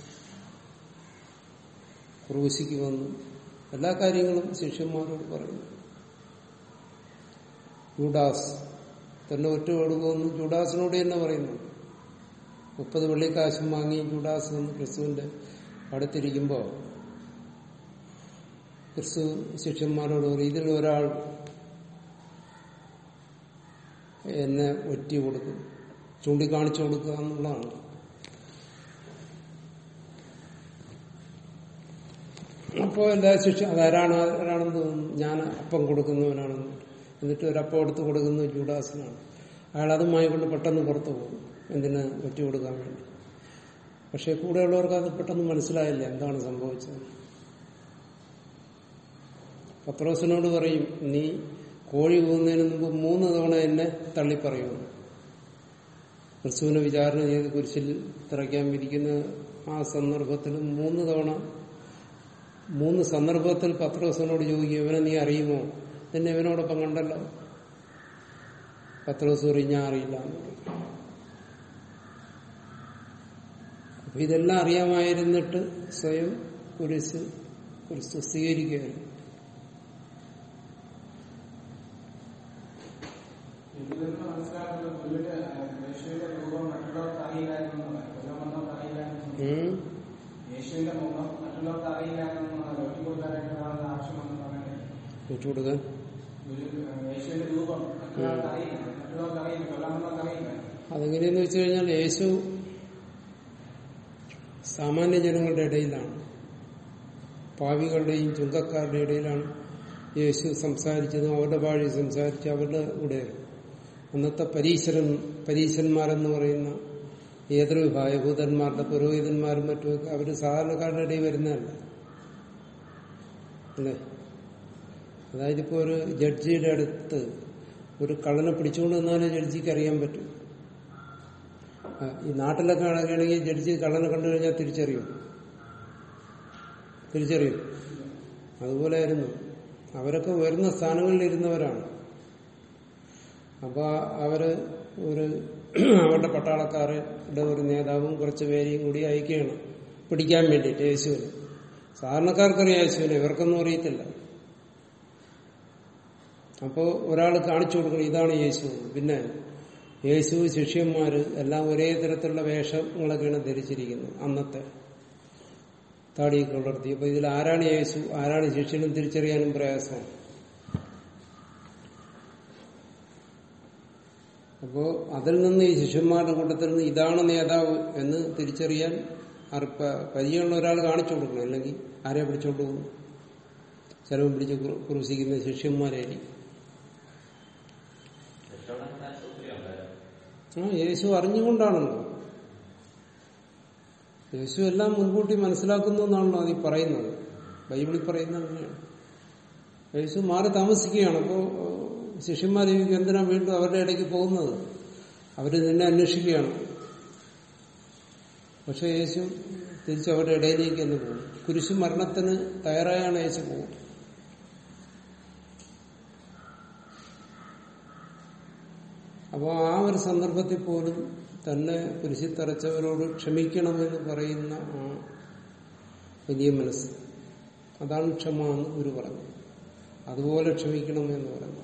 ക്രൂശിക്കുമെന്നും എല്ലാ കാര്യങ്ങളും ശിഷ്യന്മാരോട് പറയുന്നു ജൂഡാസ് തന്നെ ഒറ്റ കൊടുക്കുമെന്നും ജൂഡാസിനോട് തന്നെ പറയുന്നു മുപ്പത് വെള്ളിക്കാശും വാങ്ങി ജൂഡാസ് എന്ന് ക്രിസ്തുവിന്റെ അടുത്തിരിക്കുമ്പോൾ ക്രിസ്തു ശിഷ്യന്മാരോട് പറയും ഇതിൽ ഒരാൾ എന്നെ ഒറ്റി കൊടുക്കും ചൂണ്ടിക്കാണിച്ചു കൊടുക്കുക എന്നുള്ളതാണ് അപ്പോൾ എല്ലാ ശിക്ഷ അതാരാണ് ആരാണെന്ന് തോന്നുന്നു ഞാൻ അപ്പം കൊടുക്കുന്നവനാണെന്ന് എന്നിട്ട് ഒരപ്പം എടുത്ത് കൊടുക്കുന്നത് ജൂഡാസിനാണ് അയാൾ അതുമായി കൊണ്ട് പെട്ടെന്ന് പുറത്തു പോകും എന്തിന് ഒറ്റ കൊടുക്കാൻ വേണ്ടി പക്ഷെ കൂടെയുള്ളവർക്ക് അത് പെട്ടെന്ന് മനസ്സിലായില്ല എന്താണ് സംഭവിച്ചത് പത്രോസിനോട് പറയും നീ കോഴി പോകുന്നതിന് മുമ്പ് മൂന്ന് തവണ എന്നെ തള്ളിപ്പറയുന്നു ക്രിസ്തുവിനെ വിചാരണ ചെയ്ത് കുരിശിൽ തിറയ്ക്കാൻ വിരിക്കുന്ന ആ സന്ദർഭത്തിൽ മൂന്ന് തവണ മൂന്ന് സന്ദർഭത്തിൽ പത്രോസിനോട് ചോദിക്കും ഇവനെ നീ അറിയുമോ നിന്നെ ഇവനോടൊപ്പം കണ്ടല്ലോ പത്രോസ് പറയും ഞാൻ അറിയില്ല എന്ന് പറയും. അപ്പൊ ഇതെല്ലാം അറിയാമായിരുന്നിട്ട് സ്വയം കുരിശ് കുരിശ് സ്വീകരിക്കുകയായിരുന്നു ഇതിൽ നിന്ന് മനസ്സിലാക്കുന്നത് പുള്ളിയുടെ യേശുവിന്റെ രൂപം മറ്റുള്ളവർക്ക് അറിയില്ലായിരുന്നു കൊല്ലമെന്നവർക്ക് അറിയില്ലായിരുന്നു ഉം. യേശുവിന്റെ മുഖം മറ്റുള്ളവർക്ക് അറിയില്ലായിരുന്നു ഒറ്റ കൊടുക്കാനായിട്ട് ഒരാളുടെ ആവശ്യമെന്ന് പറയുന്നത് വിട്ടുകൊടുക്കാൻ യേശുവിന്റെ രൂപം മറ്റുള്ളവർക്ക് അറിയില്ല മറ്റുള്ളവർക്ക് അറിയില്ല കൊല്ലമെന്നവർക്ക് അറിയില്ല അതെങ്ങനെയെന്ന് വെച്ച് കഴിഞ്ഞാൽ യേശു സാമാന്യ ജനങ്ങളുടെ ഇടയിലാണ് പാവികളുടെയും ചുങ്കക്കാരുടെ ഇടയിലാണ് യേശു സംസാരിച്ചതും അവരുടെ ഭാഷ സംസാരിച്ച് അവരുടെ കൂടെ അന്നത്തെ പരീശരൻ പരീശന്മാരെന്ന് പറയുന്ന ഏതൊരു യഹൂദന്മാരുടെ പുരോഹിതന്മാരും മറ്റുമൊക്കെ അവർ സാധാരണക്കാരുടെ ഇടയിൽ വരുന്നതല്ല അല്ലേ അതായത് ഇപ്പോൾ ഒരു ജഡ്ജിയുടെ അടുത്ത് ഒരു കള്ളനെ പിടിച്ചുകൊണ്ട് വന്നാലേ ജഡ്ജിക്ക് അറിയാൻ പറ്റും ആ, ഈ നാട്ടിലൊക്കെ ആണെങ്കിൽ ജഡ്ജി കള്ളനെ കണ്ടു കഴിഞ്ഞാൽ തിരിച്ചറിയും തിരിച്ചറിയും അതുപോലെ ആയിരുന്നു അവരൊക്കെ ഉയർന്ന സ്ഥാനങ്ങളിൽ ഇരുന്നവരാണ് അപ്പൊ അവര് ഒരു അവരുടെ പട്ടാളക്കാരുടെ ഒരു നേതാവും കുറച്ച് പേരെയും കൂടി അയക്കുകയാണ് പിടിക്കാൻ വേണ്ടിയിട്ട് യേശുവിന് സാധാരണക്കാർക്കറിയാം യേശുവിനെ ഇവർക്കൊന്നും അറിയത്തില്ല അപ്പോ ഒരാൾ കാണിച്ചു കൊടുക്കണം ഇതാണ് യേശു പിന്നെ യേശു ശിഷ്യന്മാര് എല്ലാം ഒരേ തരത്തിലുള്ള വേഷങ്ങളൊക്കെയാണ് ധരിച്ചിരിക്കുന്നത് അന്നത്തെ താടിയൊക്കെ വളർത്തി അപ്പൊ ഇതിൽ ആരാണ് യേശു ആരാണ് ശിഷ്യനും തിരിച്ചറിയാനും പ്രയാസമാണ് അപ്പോ അതിൽ നിന്ന് ഈ ശിഷ്യന്മാരുടെ കൂട്ടത്തിൽ നിന്ന് ഇതാണ് നേതാവ് എന്ന് തിരിച്ചറിയാൻ അർപ്പ പരിചയമുള്ള ഒരാൾ കാണിച്ചു കൊടുക്കണം അല്ലെങ്കിൽ ആരെ പിടിച്ചോണ്ട് പോകും ചിലവും പിടിച്ച് ക്രു- ക്രൂശിക്കുന്ന ശിഷ്യന്മാരായിരിക്കും ആ യേശു അറിഞ്ഞുകൊണ്ടാണല്ലോ യേശു എല്ലാം മുൻകൂട്ടി മനസ്സിലാക്കുന്നു എന്നാണല്ലോ അത് ഈ പറയുന്നത് ബൈബിളിൽ പറയുന്നത് അങ്ങനെയാണ് യേശു മാറി താമസിക്കുകയാണ് അപ്പോ ശിഷ്യന്മാർ ചോദിക്കും എന്തിനാ വീണ്ടും അവരുടെ ഇടയ്ക്ക് പോകുന്നത് അവര് നിന്നെ അന്വേഷിക്കുകയാണ് പക്ഷെ യേശു തിരിച്ച് അവരുടെ ഇടയിലേക്ക് തന്നെ പോകും കുരിശു മരണത്തിന് തയ്യാറായാണ് യേശു പോകും അപ്പോൾ ആ ഒരു സന്ദർഭത്തിൽ പോലും തന്നെ കുരിശിൽ തറച്ചവരോട് ക്ഷമിക്കണമെന്ന് പറയുന്ന ആ വലിയ മനസ്സ് അതാണ് ക്ഷമ എന്ന് ഗുരു പറഞ്ഞു അതുപോലെ ക്ഷമിക്കണമെന്ന് പറഞ്ഞു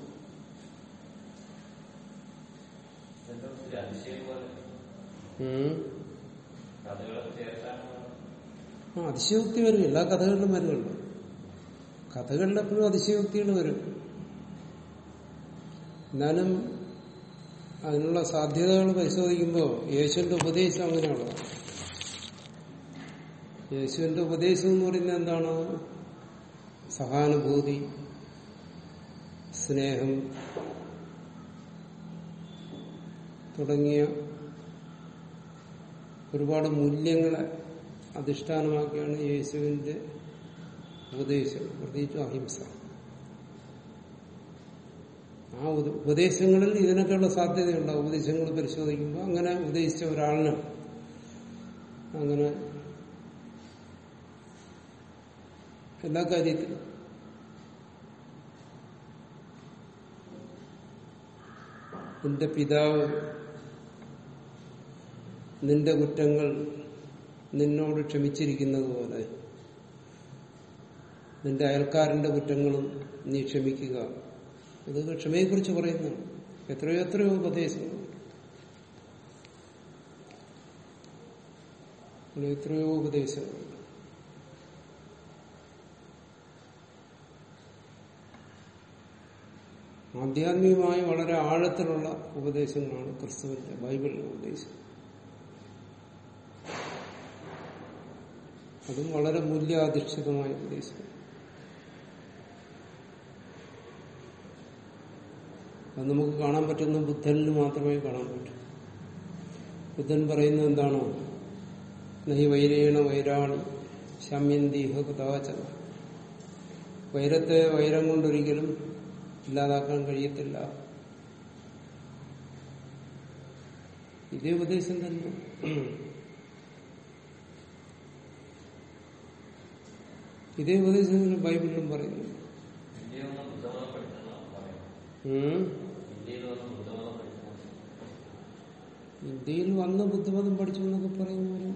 ഉം. ആ അതിശയോക്തി വരും എല്ലാ കഥകളിലും വരുമല്ലോ കഥകളിൽ എപ്പോഴും അതിശയോക്തികൾ വരും എന്നാലും അതിനുള്ള സാധ്യതകൾ പരിശോധിക്കുമ്പോൾ യേശുവിന്റെ ഉപദേശം അങ്ങനെയുള്ളതാണ് യേശുവിന്റെ ഉപദേശം എന്ന് പറയുന്നത് എന്താണ് സഹാനുഭൂതി സ്നേഹം തുടങ്ങിയ ഒരുപാട് മൂല്യങ്ങളെ അധിഷ്ഠാനമാക്കിയാണ് യേശുവിന്റെ ഉപദേശം പ്രത്യേകിച്ചും അഹിംസ ആ ഉപ- ഉപദേശങ്ങളിൽ ഇതിനൊക്കെയുള്ള സാധ്യതയുണ്ട് ആ ഉപദേശങ്ങൾ പരിശോധിക്കുമ്പോൾ അങ്ങനെ ഉപദേശിച്ച ഒരാളിന് അങ്ങനെ എല്ലാ കാര്യത്തിലും എന്റെ പിതാവ് നിന്റെ കുറ്റങ്ങൾ നിന്നോട് ക്ഷമിച്ചിരിക്കുന്നത് പോലെ നിന്റെ അയൽക്കാരന്റെ കുറ്റങ്ങളും നീ ക്ഷമിക്കുക ഇത് ക്ഷമയെക്കുറിച്ച് പറയുന്നതാണ് എത്രയോ എത്രയോ ഉപദേശങ്ങളുണ്ട് ഇവിടെ എത്രയോ ഉപദേശങ്ങളുണ്ട് ആധ്യാത്മികമായി വളരെ ആഴത്തിലുള്ള ഉപദേശങ്ങളാണ് ക്രിസ്തുവിന്റെ ബൈബിളിലെ ഉപദേശം അതും വളരെ മൂല്യാധിഷ്ഠിതമായ ഉപദേശം അത് നമുക്ക് കാണാൻ പറ്റുന്ന ബുദ്ധനിൽ മാത്രമേ കാണാൻ പറ്റൂ ബുദ്ധൻ പറയുന്നത് എന്താണോ നഹി വൈരേണ വൈരാണി ശമ്യന്തീഹ കഥാചന വൈരത്തെ വൈരം കൊണ്ടൊരിക്കലും ഇല്ലാതാക്കാൻ കഴിയത്തില്ല ഇതേ ഉപദേശം തന്നെ ഇതേ ഉപദേശം തന്നെ ബൈബിളിലും പറയുന്നു ഇന്ത്യയിൽ നിന്ന് ബുദ്ധമതം പഠിച്ചെന്നാണ് പറയുന്നത് ഉം. ഇന്ത്യയിൽ വന്ന് ബുദ്ധമതം പഠിച്ചെന്ന് ഇന്ത്യയിൽ വന്ന് ബുദ്ധമതം പഠിച്ചു എന്നൊക്കെ പറയുന്നവരും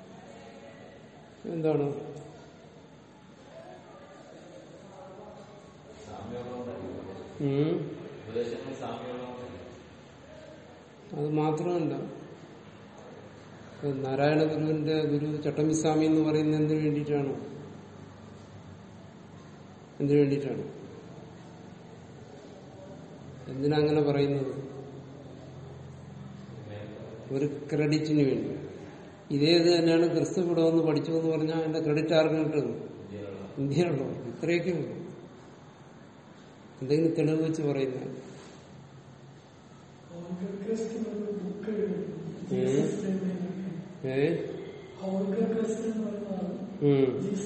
എന്താണ് സാമ്യമുള്ളതുകൊണ്ടായിരിക്കും ഉം. ഉപദേശങ്ങൾ സാമ്യമുള്ളതുകൊണ്ടായിരിക്കും അത് മാത്രമല്ല ഇപ്പൊ നാരായണ ഗുരുവിന്റെ ഗുരു ചട്ടമ്പിസ്വാമി എന്ന് പറയുന്നത് എന്തിനു വേണ്ടിയിട്ടാണ് എന്തിനു വേണ്ടിയിട്ടാണ് എന്തിനാ അങ്ങനെ പറയുന്നത് ഒരു ക്രെഡിറ്റിന് വേണ്ടി ഇതേത് തന്നെയാണ് ക്രിസ്തു ഇവിടെ വന്ന് പഠിച്ചു എന്ന് പറഞ്ഞാൽ അതിന്റെ ക്രെഡിറ്റ് ആർക്കും കിട്ടുന്നു ഇന്ത്യയിലുള്ള ഇന്ത്യയുള്ളൂ ഇത്രയൊക്കെ ഉള്ളൂ എന്തെങ്കിലും തെളിവ് വെച്ച് പറയുന്നത് ഏ ഉം.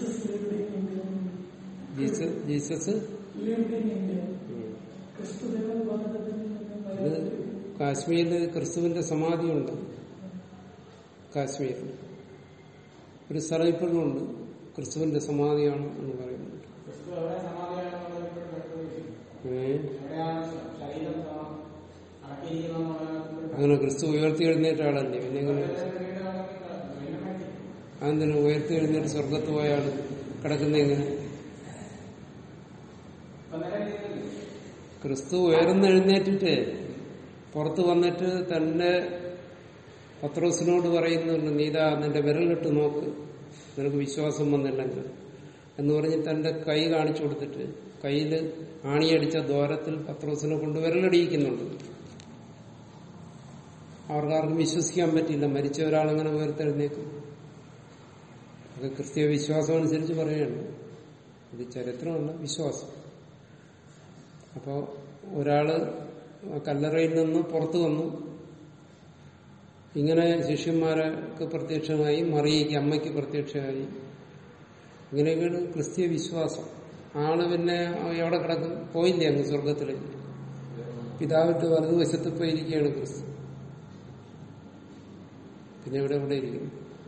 ജീസസ് ജീസസ് ഉം. ഇത് കാശ്മീരിൽ ക്രിസ്തുവിന്റെ സമാധിയുണ്ട് കാശ്മീരിൽ ഒരു സ്ഥലം ഇപ്പോഴും ഉണ്ട് ക്രിസ്തുവിന്റെ സമാധിയാണ് എന്ന് പറയുന്നുണ്ട് ക്രിസ്തു എവിടെ സമാധിയാണെന്നുള്ളത് ഇപ്പോൾ വ്യക്തമാക്കി. ഏ? എവിടെയാണ് ശരീരം സമ- അടക്കിയിരിക്കുന്നതെന്നുള്ളത് അങ്ങനെ ക്രിസ്തു ഉയർത്തി എഴുന്നേറ്റ ആളല്ലേ പിന്നെ എങ്ങനെ അതെന്തിനു ഉയർത്തി എഴുന്നേറ്റ് സ്വർഗത്ത് പോയ ആള് കിടക്കുന്ന എങ്ങനെ ക്രിസ്തു ഉയർന്നെഴുന്നേറ്റിട്ട് പുറത്ത് വന്നിട്ട് തന്നെ പത്രോസിനോട് പറയുന്നുണ്ട് നീതാ നിന്റെ വിരലിട്ട് നോക്ക് നിനക്ക് വിശ്വാസം വന്നില്ലെങ്കിൽ എന്ന് പറഞ്ഞ് തന്റെ കൈ കാണിച്ചു കൊടുത്തിട്ട് കയ്യിൽ ആണിയടിച്ച ദ്വാരത്തിൽ പത്രോസിനെ കൊണ്ട് വിരലടിയിക്കുന്നുണ്ട് അവർക്കാർക്കും വിശ്വസിക്കാൻ പറ്റില്ല മരിച്ച ഒരാളെങ്ങനെ ഉയർത്തെഴുന്നേക്കും അത് ക്രിസ്തീയ വിശ്വാസം അനുസരിച്ച് പറയുകയാണ് ഇത് ചരിത്രമല്ല വിശ്വാസം അപ്പോ ഒരാള് കല്ലറയിൽ നിന്ന് പുറത്തു വന്നു ഇങ്ങനെ ശിഷ്യന്മാർക്ക് പ്രത്യക്ഷമായി മറിയയ്ക്ക് അമ്മയ്ക്ക് പ്രത്യക്ഷമായി ഇങ്ങനെയൊക്കെയാണ് ക്രിസ്തീയ വിശ്വാസം ആള് പിന്നെ എവിടെ കിടക്കും പോയില്ലേ അങ്ങ് സ്വർഗത്തിലേക്ക് പിതാവിന്റെ വലതുവശത്ത് പോയിരിക്കുകയാണ് ക്രിസ്തു പിന്നെ ഇവിടെ എവിടെ ഇരിക്കും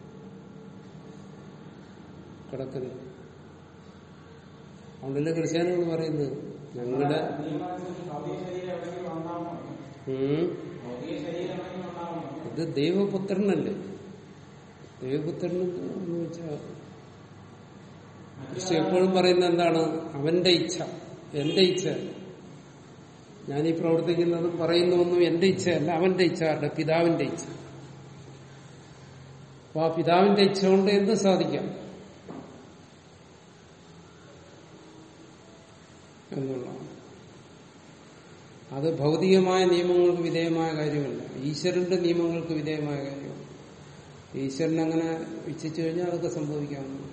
കിടക്കുന്നു അതുകൊണ്ടല്ലേ ക്രിസ്ത്യാനികൾ പറയുന്നത് ഞങ്ങളുടെ ഭൗതിക ശരീരം എവിടെയെങ്കിലും ഉണ്ടാവുമോ ഉം, ഭൗതിക ശരീരം എവിടെയെങ്കിലും ഉണ്ടാവുമോ ഇത് ദൈവപുത്രനല്ലേ ദൈവപുത്രൻ എന്ന് വെച്ചാൽ ക്രിസ്തു എപ്പോഴും പറയുന്നത് എന്താണ് അവന്റെ ഇച്ഛ എന്റെ ഇച്ഛ ഞാനീ പ്രവർത്തിക്കുന്നതും പറയുന്നതൊന്നും എന്റെ ഇച്ഛയല്ല അവന്റെ ഇച്ഛ ആരുടെ പിതാവിന്റെ ഇച്ഛ അപ്പൊ ആ പിതാവിന്റെ ഇച്ഛ കൊണ്ട് എന്ത് സാധിക്കാം എന്നുള്ളതാണ് അത് ഭൗതികമായ നിയമങ്ങൾക്ക് വിധേയമായ കാര്യമല്ല ഈശ്വരന്റെ നിയമങ്ങൾക്ക് വിധേയമായ കാര്യമാണ് ഈശ്വരൻ അങ്ങനെ ഇച്ഛിച്ചു കഴിഞ്ഞാൽ അതൊക്കെ സംഭവിക്കാവുന്നതാണ്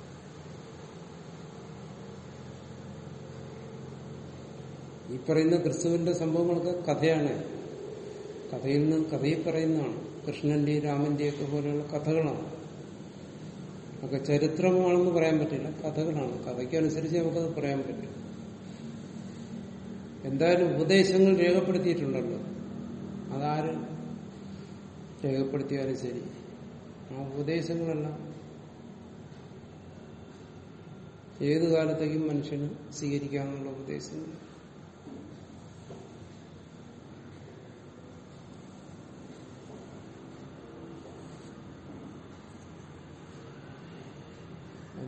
ഈ പറയുന്ന ക്രിസ്തുവിന്റെ സംഭവങ്ങളൊക്കെ കഥയാണ് കഥയിൽ നിന്ന് കഥയിൽ പറയുന്നതാണ് കൃഷ്ണന്റെയും രാമന്റെയും ഒക്കെ പോലെയുള്ള കഥകളാണ് ഒക്കെ ചരിത്രമാണെന്ന് പറയാൻ പറ്റില്ല കഥകളാണ് കഥയ്ക്കനുസരിച്ച് നമുക്കത് പറയാൻ പറ്റും എന്തായാലും ഉപദേശങ്ങൾ രേഖപ്പെടുത്തിയിട്ടുണ്ടല്ലോ അതാര് രേഖപ്പെടുത്തിയാലും ശരി ആ ഉപദേശങ്ങളെല്ലാം ഏത് കാലത്തേക്കും മനുഷ്യന് സ്വീകരിക്കാമെന്നുള്ള ഉപദേശങ്ങൾ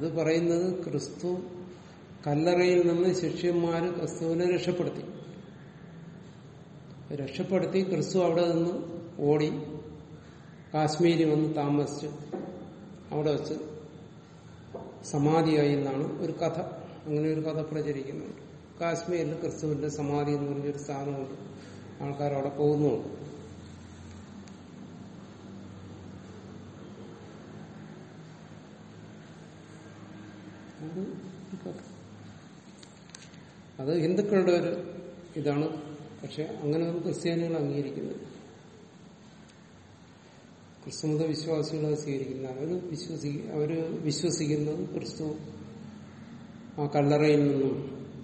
അത് പറയുന്നത് ക്രിസ്തു കല്ലറയിൽ നിന്ന് ശിഷ്യന്മാര് ക്രിസ്തുവിനെ രക്ഷപ്പെടുത്തി രക്ഷപ്പെടുത്തി ക്രിസ്തു അവിടെ നിന്ന് ഓടി കാശ്മീരിൽ വന്ന് താമസിച്ചു അവിടെ വെച്ച് സമാധിയായി എന്നാണ് ഒരു കഥ അങ്ങനെ ഒരു കഥ പ്രചരിക്കുന്നുണ്ട് കാശ്മീരിൽ ക്രിസ്തുവിന്റെ സമാധി എന്ന് പറഞ്ഞൊരു സ്ഥാനമുണ്ട് ആൾക്കാർ അവിടെ പോകുന്നുണ്ട് അത് ഒരു കഥ അത് ഹിന്ദുക്കളുടെ ഒരു ഇതാണ് പക്ഷെ അങ്ങനെയൊന്നും ക്രിസ്ത്യാനികൾ അംഗീകരിക്കുന്നത് ക്രിസ്തുമത വിശ്വാസികൾ അത് സ്വീകരിക്കുന്നത് അവർ വിശ്വസി അവര് വിശ്വസിക്കുന്നത് ക്രിസ്തു ആ കല്ലറയിൽ നിന്നും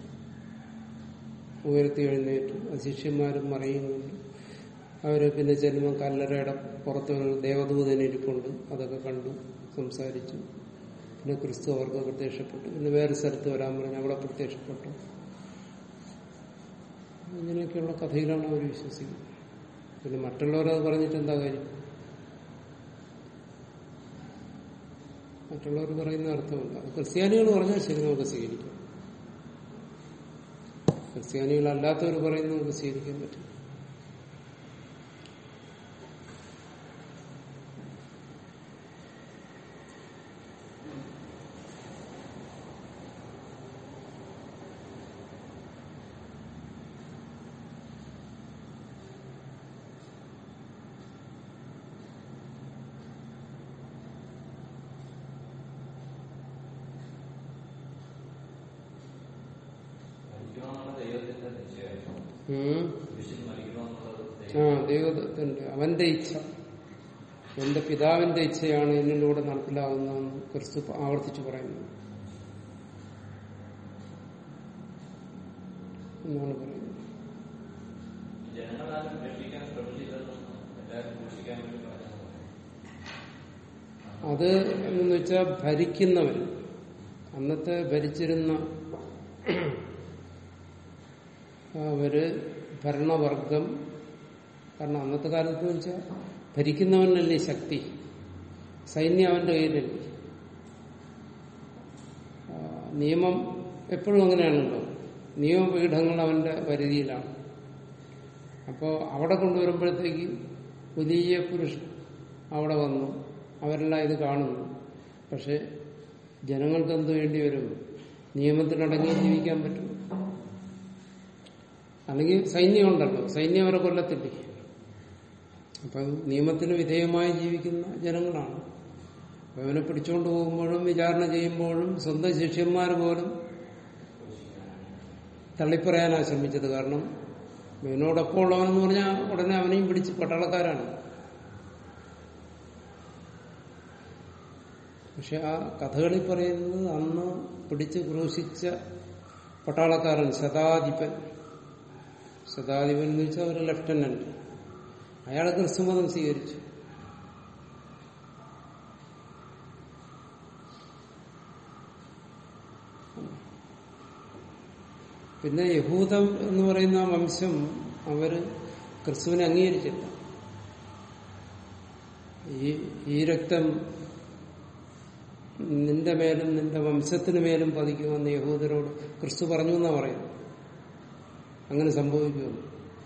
ഉയർത്തി എഴുന്നേറ്റു അത് ശിഷ്യന്മാരും മറിയുന്നുണ്ട് അവര് പിന്നെ ചെല്ലുമ്പോൾ കല്ലറയുടെ പുറത്ത് ഒരു ദേവദൂതൻ ഇരിപ്പുണ്ട് അതൊക്കെ കണ്ടു സംസാരിച്ചു പിന്നെ ക്രിസ്തു അവർക്ക് പ്രത്യക്ഷപ്പെട്ടു പിന്നെ വേറെ സ്ഥലത്ത് വരാൻ പറഞ്ഞു അവിടെ പ്രത്യക്ഷപ്പെട്ടു ഇങ്ങനെയൊക്കെയുള്ള കഥയിലാണ് അവർ വിശ്വസിക്കുന്നത് പിന്നെ മറ്റുള്ളവരത് പറഞ്ഞിട്ട് എന്താ കാര്യം മറ്റുള്ളവർ പറയുന്ന അർത്ഥമില്ല അത് ക്രിസ്ത്യാനികൾ പറഞ്ഞാൽ ശരി നമുക്ക് സ്വീകരിക്കാം ക്രിസ്ത്യാനികളല്ലാത്തവർ പറയുന്നത് നമുക്ക് സ്വീകരിക്കാൻ പറ്റും മരിക്കണമെന്നുള്ള ദൈവത്തിന്റെ നിശ്ചയം ഉം. മനുഷ്യൻ മരിക്കണമെന്നുള്ളത് ആ ദൈവം ദൈവത്തിന്റെ അവന്റെ ഇച്ഛ എന്റെ പിതാവിന്റെ ഇച്ഛയാണ് എന്നിലൂടെ നടപ്പിലാകുന്നതെന്ന് ക്രിസ്തു ആവർത്തിച്ചു പറയുന്നു എന്നാണ് പറയുന്നത് ജനങ്ങളാരും രക്ഷിക്കാൻ ശ്രമിച്ചില്ലെന്നും എല്ലാവരും രക്ഷിക്കാൻ വേണ്ടി പറഞ്ഞത് അത് എന്ന് വെച്ചാൽ ഭരിക്കുന്നവർ അന്നത്തെ ഭരിച്ചിരുന്ന അവര് ഭരണവർഗം കാരണം അന്നത്തെ കാലത്ത് വെച്ചാൽ ഭരിക്കുന്നവനല്ലേ ശക്തി സൈന്യം അവന്റെ കയ്യിലല്ലേ ആ, നിയമം എപ്പോഴും അങ്ങനെയാണല്ലോ നിയമപീഠങ്ങൾ അവന്റെ പരിധിയിലാണ് അപ്പോൾ അവിടെ കൊണ്ടുവരുമ്പോഴത്തേക്ക് വലിയ പുരുഷൻ അവിടെ വന്നു അവരെല്ലാം ഇത് കാണുന്നു പക്ഷെ ജനങ്ങൾക്ക് എന്ത് വേണ്ടി വരും നിയമത്തിനടങ്ങി ജീവിക്കാൻ പറ്റും അല്ലെങ്കിൽ സൈന്യം ഉണ്ടല്ലോ സൈന്യം അവരെ കൊല്ലത്തില്ലേ അപ്പം നിയമത്തിന് വിധേയമായി ജീവിക്കുന്ന ജനങ്ങളാണ് അപ്പൊ അവനെ പിടിച്ചുകൊണ്ട് പോകുമ്പോഴും വിചാരണ ചെയ്യുമ്പോഴും സ്വന്തം ശിഷ്യന്മാർ പോലും തള്ളിപ്പറയാനാ ശ്രമിച്ചത് കാരണം ഇവനോടൊപ്പം ഉള്ളവനെന്ന് പറഞ്ഞാൽ ഉടനെ അവനെയും പിടിച്ച് പട്ടാളക്കാരാണ് പക്ഷെ ആ കഥകളിൽ പറയുന്നത് അന്ന് പിടിച്ച് ക്രൂശിച്ച പട്ടാളക്കാരൻ ശതാധിപൻ ശതാധിപൻ എന്ന് വെച്ചാൽ ഒരു ലഫ്റ്റനന്റ് അയാൾ ക്രിസ്തുമതം സ്വീകരിച്ചു പിന്നെ യഹൂദം എന്ന് പറയുന്ന ആ വംശം അവര് ക്രിസ്തുവിനെ അംഗീകരിച്ചില്ല ഈ ഈ രക്തം നിന്റെ മേലും നിന്റെ വംശത്തിന് മേലും പതിക്കുമെന്ന് യഹൂദരോട് ക്രിസ്തു പറഞ്ഞു എന്നാ പറയുന്നത് അങ്ങനെ സംഭവിക്കുമെന്ന്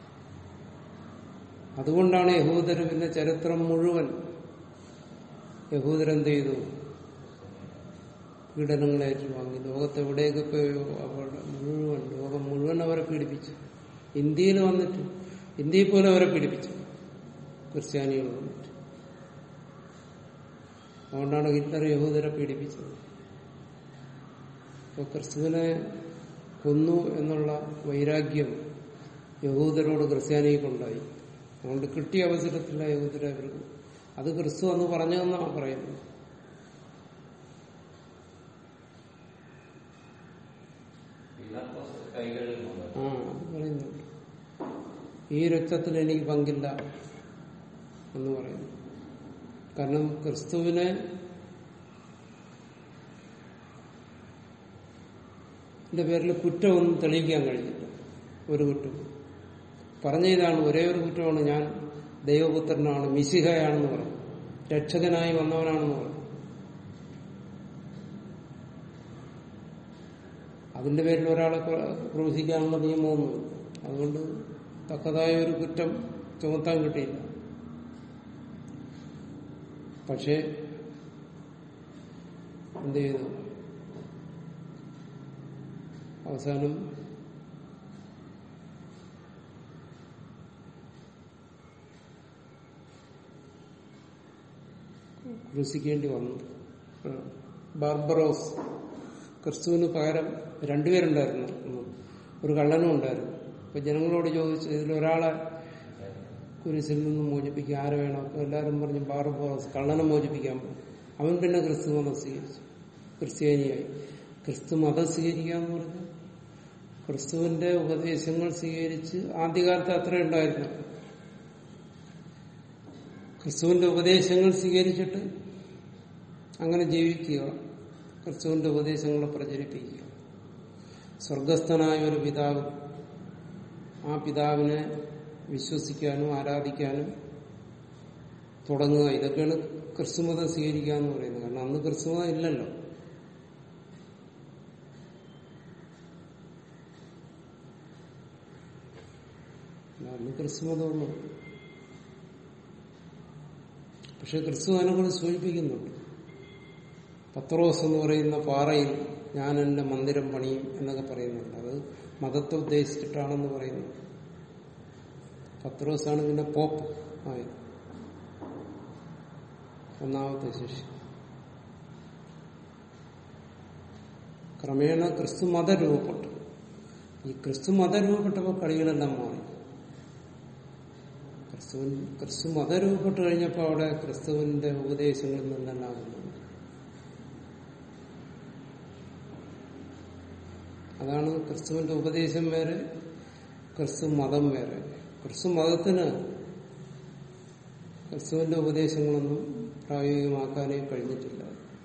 അതുകൊണ്ടാണ് യഹൂദർ പിന്നെ ചരിത്രം മുഴുവൻ യഹൂദരെന്ത് ചെയ്തു പീഡനങ്ങൾ ഏറ്റുവാങ്ങി ലോകത്ത് എവിടേക്കൊക്കെയോ അവരുടെ മുഴുവൻ ലോകം മുഴുവൻ അവരെ പീഡിപ്പിച്ചു ഇന്ത്യയിൽ വന്നിട്ട് ഇന്ത്യയിൽ പോലും അവരെ പീഡിപ്പിച്ചു ക്രിസ്ത്യാനികൾ വന്നിട്ട് അതുകൊണ്ടാണ് ഹിറ്റ്ലർ യഹൂദരെ പീഡിപ്പിച്ചത് അപ്പോൾ ക്രിസ്തുവിനെ കൊന്നു എന്നുള്ള വൈരാഗ്യം യഹൂദരോട് ക്രിസ്ത്യാനിക്കുണ്ടായി അതുകൊണ്ട് കിട്ടിയ അവസരത്തില്ല യഹൂദരെ അവർക്ക് അത് ക്രിസ്തു അന്ന് പറഞ്ഞതെന്നാണ് പറയുന്നത് പിലാത്തോസ് കൈകളിലുണ്ട് ആ അത് പറയുന്നുണ്ട് ഈ രക്തത്തിൽ എനിക്ക് പങ്കില്ല എന്ന് പറയുന്നു കാരണം ക്രിസ്തുവിനെ ന്റെ പേരിൽ കുറ്റമൊന്നും തെളിയിക്കാൻ കഴിഞ്ഞില്ല ഒരു കുറ്റം പറഞ്ഞ ഇതാണ് ഒരേ ഒരു കുറ്റമാണ് ഞാൻ ദൈവപുത്രനാണ് മിശിഹയാണെന്ന് പറഞ്ഞു രക്ഷകനായി വന്നവനാണെന്ന് പറഞ്ഞു അതിന്റെ പേരിൽ ഒരാളെ ക്ര- ക്രൂശിക്കാനുള്ള നിയമമൊന്നുമില്ല അതുകൊണ്ട് തക്കതായ ഒരു കുറ്റം ചുമത്താൻ കിട്ടിയില്ല പക്ഷേ എന്ത് ചെയ്തു അവസാനം ക്രൂശിക്കേണ്ടി വന്നു ബാർബറോസ് ക്രിസ്തുവിന് പകരം രണ്ടുപേരുണ്ടായിരുന്നു അന്ന്. ഒരു കള്ളനും ഉണ്ടായിരുന്നു അപ്പൊ ജനങ്ങളോട് ചോദിച്ചു ഇതിലൊരാളെ കുരിശിൽ നിന്ന് മോചിപ്പിക്കാൻ ആരെ വേണം അപ്പൊ എല്ലാവരും പറഞ്ഞു ബാർബറോസ് കള്ളനെ മോചിപ്പിക്കാൻ പറഞ്ഞു. അവൻ പിന്നെ ക്രിസ്തു മതം സ്വീകരിച്ചു ക്രിസ്ത്യാനിയായി ക്രിസ്തു മതം സ്വീകരിക്കാന്ന് പറഞ്ഞു ക്രിസ്തുവിന്റെ ഉപദേശങ്ങൾ സ്വീകരിച്ച് ആദ്യകാലത്ത് അത്ര ഉണ്ടായിരുന്നു ക്രിസ്തുവിന്റെ ഉപദേശങ്ങൾ സ്വീകരിച്ചിട്ട് അങ്ങനെ ജീവിക്കുക ക്രിസ്തുവിന്റെ ഉപദേശങ്ങളെ പ്രചരിപ്പിക്കുക സ്വർഗസ്ഥനായ ഒരു പിതാവ് ആ പിതാവിനെ വിശ്വസിക്കാനും ആരാധിക്കാനും തുടങ്ങുക ഇതൊക്കെയാണ് ക്രിസ്തുമതം സ്വീകരിക്കുക എന്ന് പറയുന്നത് കാരണം അന്ന് ക്രിസ്തുമതം ഇല്ലല്ലോ അന്ന് ക്രിസ്തുമതമുള്ളൂ പക്ഷെ ക്രിസ്തു അതിനെക്കുറിച്ച് സൂചിപ്പിക്കുന്നുണ്ട് പത്രോസ് എന്ന് പറയുന്ന പാറയിൽ ഞാൻ എന്റെ മന്ദിരം പണിയും എന്നൊക്കെ പറയുന്നുണ്ട് അത് മതത്തെ ഉദ്ദേശിച്ചിട്ടാണെന്ന് പറയുന്നു പത്രോസാണ് പിന്നെ പോപ്പ് ആയത് ഒന്നാമത്തെ ശിഷ്യ ക്രമേണ ക്രിസ്തു മത രൂപപ്പെട്ടു ഈ ക്രിസ്തു മത രൂപപ്പെട്ടപ്പോൾ കളികളെല്ലാം മാറി ക്രിസ്തുവിൻ ക്രിസ്തു മത രൂപപ്പെട്ട് കഴിഞ്ഞപ്പോൾ അവിടെ ക്രിസ്തുവിന്റെ ഉപദേശങ്ങളിൽ നിന്നെല്ലാം ആകുന്നുണ്ട് അതാണ് ക്രിസ്തുവിന്റെ ഉപദേശം വേറെ ക്രിസ്തു മതം വേറെ ക്രിസ്തു മതത്തിന് ക്രിസ്തുവിന്റെ ഉപദേശങ്ങളൊന്നും പ്രായോഗികമാക്കാനേ കഴിഞ്ഞിട്ടില്ല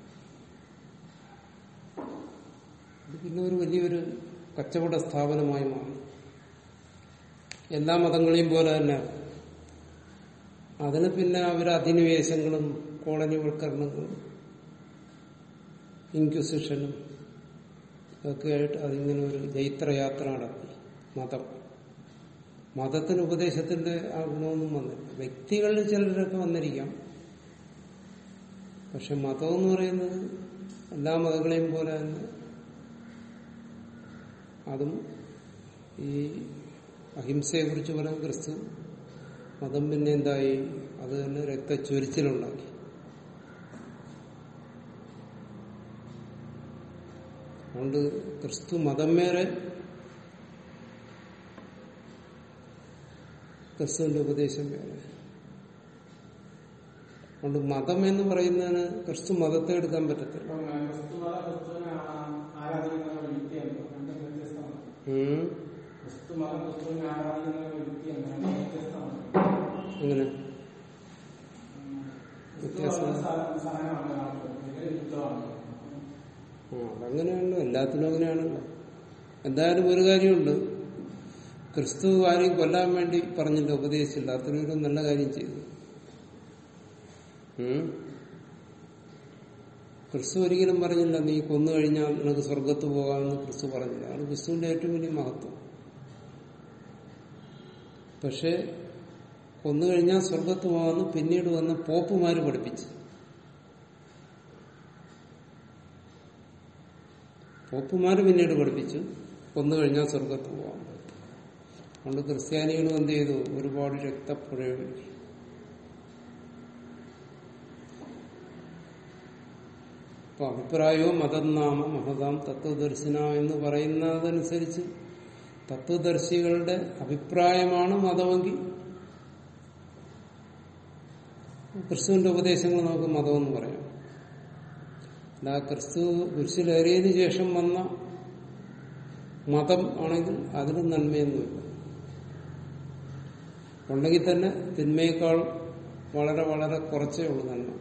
ഇത് പിന്നെ ഒരു വലിയൊരു കച്ചവട സ്ഥാപനമായി മാറി എല്ലാ മതങ്ങളെയും പോലെ തന്നെ അതിന് പിന്നെ അവർ അധിനിവേശങ്ങളും കോളനിവൽക്കരണങ്ങളും ഇൻക്വിസിഷനും ഒക്കെ ആയിട്ട് അതിങ്ങനെ ഒരു ജൈത്രയാത്ര നടത്തി മതം മതത്തിന് ഉപദേശത്തിന്റെ ആ ഗുണമൊന്നും വന്നില്ല വ്യക്തികളിൽ ചിലരൊക്കെ വന്നിരിക്കാം പക്ഷെ മതം എന്ന് പറയുന്നത് എല്ലാ മതങ്ങളെയും പോലെ തന്നെ അതും ഈ അഹിംസയെ കുറിച്ച് പറയാൻ ക്രിസ്തു മതം പിന്നെ എന്തായി അത് തന്നെ രക്തച്ചൊരിച്ചിലുണ്ടാക്കി അതുകൊണ്ട് ക്രിസ്തു മതം വേറെ ക്രിസ്തുവിന്റെ ഉപദേശം വേറെ അതുകൊണ്ട് മതം എന്ന് പറയുന്നതിന് ക്രിസ്തു മതത്തെ എടുക്കാൻ പറ്റത്തില്ല ഇപ്പം ക്രിസ്തുമത ക്രിസ്തുവിനെ ആ- ആരാധിക്കുന്ന ഒരു യുക്തിയാണ് രണ്ടും വ്യത്യസ്തമാണ് ഉം. ക്രിസ്തുമതം ക്രിസ്തുവിനെ ആരാധിക്കുന്ന ഒരു യുക്തിയാണ് രണ്ടും വ്യത്യസ്തമാണ് എങ്ങനെ ക്രിസ്തു പറഞ്ഞ സാ- സാധനമാണ് നമുക്ക് ഇതിന് യുദ്ധമാണ് ആ അതങ്ങനെയാണല്ലോ എല്ലാത്തിനും അങ്ങനെയാണല്ലോ എന്തായാലും ഒരു കാര്യമുണ്ട് ക്രിസ്തു ആരെയും കൊല്ലാൻ വേണ്ടി പറഞ്ഞില്ല ഉപദേശിച്ചില്ല അത്രയൊരു നല്ല കാര്യം ചെയ്തു ഉം. ക്രിസ്തു ഒരിക്കലും പറഞ്ഞില്ല നീ കൊന്നു കഴിഞ്ഞാൽ നിനക്ക് സ്വർഗത്ത് പോകാമെന്ന് ക്രിസ്തു പറഞ്ഞില്ല അതാണ് ക്രിസ്തുവിന്റെ ഏറ്റവും വലിയ മഹത്വം പക്ഷെ കൊന്നു കഴിഞ്ഞാൽ സ്വർഗത്ത് പോകാമെന്ന് പിന്നീട് വന്ന പോപ്പുമാര് പഠിപ്പിച്ചു പോപ്പുമാര് പിന്നീട് പഠിപ്പിച്ചു കൊന്നു കഴിഞ്ഞാൽ സ്വർഗത്ത് പോകാം അതുകൊണ്ട് ക്രിസ്ത്യാനികളും എന്ത് ചെയ്തു ഒരുപാട് രക്തപ്പുഴയൊഴുക്കി അപ്പൊ അഭിപ്രായവും മതനാമ മഹതാം തത്വദർശന എന്ന് പറയുന്നതനുസരിച്ച് തത്വദർശികളുടെ അഭിപ്രായമാണ് മതമെങ്കിൽ ക്രിസ്തുവിന്റെ ഉപദേശങ്ങൾ നമുക്ക് മതമെന്ന് പറയാം അല്ല ക്രിസ്തു കുരിശിലേറിയതിനു ശേഷം വന്ന മതം ആണെങ്കിൽ അതിന് നന്മയൊന്നുമില്ല ഉണ്ടെങ്കിൽ തന്നെ തിന്മയേക്കാൾ വളരെ വളരെ കുറച്ചേ ഉള്ളൂ നന്മ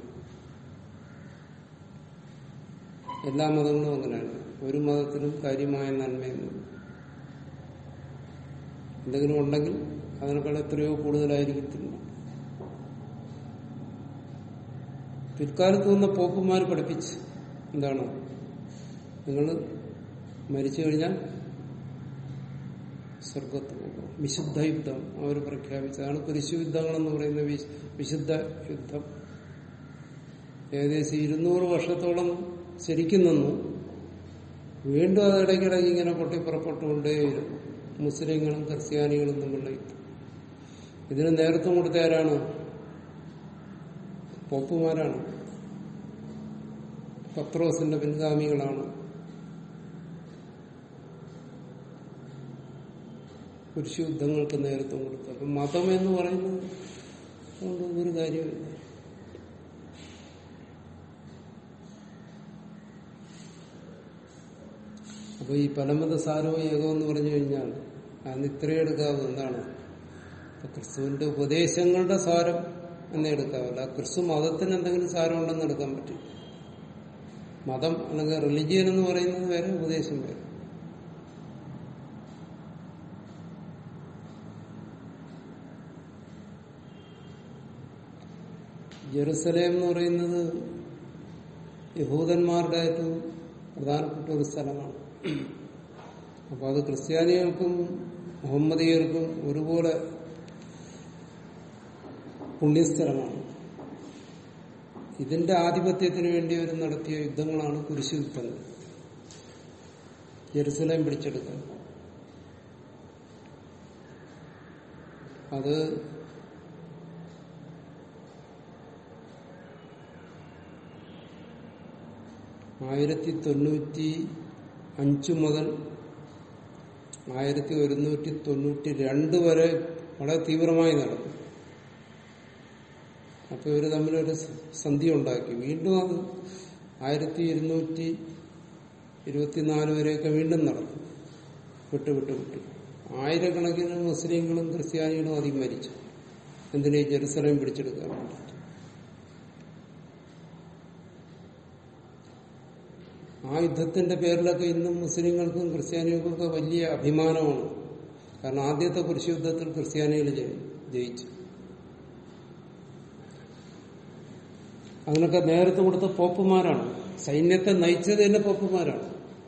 എല്ലാ മതങ്ങളും അങ്ങനെയാണ് ഒരു മതത്തിലും കാര്യമായ നന്മയൊന്നുമില്ല എന്തെങ്കിലും ഉണ്ടെങ്കിൽ അതിനേക്കാൾ എത്രയോ കൂടുതലായിരിക്കും തിന്മ പിൽക്കാലത്ത് വന്ന പോപ്പുമാർ പഠിപ്പിച്ച് എന്താണ് നിങ്ങൾ മരിച്ചു കഴിഞ്ഞാൽ സ്വർഗത്ത് പോകും വിശുദ്ധ യുദ്ധം അവർ പ്രഖ്യാപിച്ചതാണ് കുരിശു യുദ്ധങ്ങളെന്ന് പറയുന്ന വിശ്- വിശുദ്ധ യുദ്ധം ഏകദേശം ഇരുന്നൂറ് വർഷത്തോളം ശരിക്കും നിന്നു വീണ്ടും അത് ഇടയ്ക്കിടയ്ക്ക് ഇങ്ങനെ പൊട്ടിപ്പുറപ്പെട്ടുകൊണ്ടേയിരുന്നു മുസ്ലിങ്ങളും ക്രിസ്ത്യാനികളും തമ്മിലുള്ള യുദ്ധം ഇതിന് നേതൃത്വം കൊടുത്ത ആരാണ് പോപ്പുമാരാണ് പത്രോസിന്റെ പിൻഗാമികളാണ് കുരിശു യുദ്ധങ്ങൾക്ക് നേതൃത്വം കൊടുത്തത് അപ്പൊ മതം എന്ന് പറയുന്നത് കൊണ്ട് ഒരു കാര്യമില്ല അപ്പൊ ഈ പരമത സാരവും ഏകവും എന്ന് പറഞ്ഞു കഴിഞ്ഞാൽ അതിന് ഇത്രയും എടുക്കാവുന്നത് എന്താണ് ഇപ്പൊ ക്രിസ്തുവിന്റെ ഉപദേശങ്ങളുടെ സാരം എന്നേ എടുക്കാവില്ല ക്രിസ്തു മതത്തിന് എന്തെങ്കിലും സാരം ഉണ്ടെന്ന് എടുക്കാൻ പറ്റും മതം അല്ലെങ്കിൽ റിലിജിയൻ എന്ന് പറയുന്നത് വേറെ ഉപദേശം വേറെ ജെറുസലേം എന്ന് പറയുന്നത് യഹൂദന്മാരുടെ ഏറ്റവും പ്രധാനപ്പെട്ട ഒരു സ്ഥലമാണ് അപ്പൊ അത് ക്രിസ്ത്യാനികൾക്കും മുഹമ്മദിയർക്കും ഒരുപോലെ പുണ്യസ്ഥലമാണ് ഇതിന്റെ ആധിപത്യത്തിന് വേണ്ടി അവർ നടത്തിയ യുദ്ധങ്ങളാണ് കുരിശു യുദ്ധങ്ങൾ ജെറുസലേം പിടിച്ചെടുക്കുക അത് ആയിരത്തി തൊണ്ണൂറ്റി അഞ്ച് മുതൽ ആയിരത്തി ഒരുന്നൂറ്റി തൊണ്ണൂറ്റി രണ്ട് വരെ വളരെ തീവ്രമായി നടന്നു അപ്പൊ ഇവര് തമ്മിലൊരു സന്ധി ഉണ്ടാക്കി വീണ്ടും അത് ആയിരത്തി ഇരുന്നൂറ്റി ഇരുപത്തിനാല് വരെയൊക്കെ വീണ്ടും നടന്നു വിട്ടു വിട്ടു വിട്ടു ആയിരക്കണക്കിന് മുസ്ലിങ്ങളും ക്രിസ്ത്യാനികളും അതിൽ മരിച്ചു എന്തിനാ ഈ ജെറുസലേം പിടിച്ചെടുക്കാൻ വേണ്ടി ആ യുദ്ധത്തിന്റെ പേരിലൊക്കെ ഇന്നും മുസ്ലിങ്ങൾക്കും ക്രിസ്ത്യാനികൾക്കും ഒക്കെ വലിയ അഭിമാനമാണ് കാരണം ആദ്യത്തെ കുരിശ് യുദ്ധത്തിൽ ക്രിസ്ത്യാനികൾ ജയി- ജയിച്ചു അതിനൊക്കെ നേരത്തെ കൊടുത്ത പോപ്പുമാരാണ് സൈന്യത്തെ നയിച്ചത് തന്നെ പോപ്പുമാരാണ്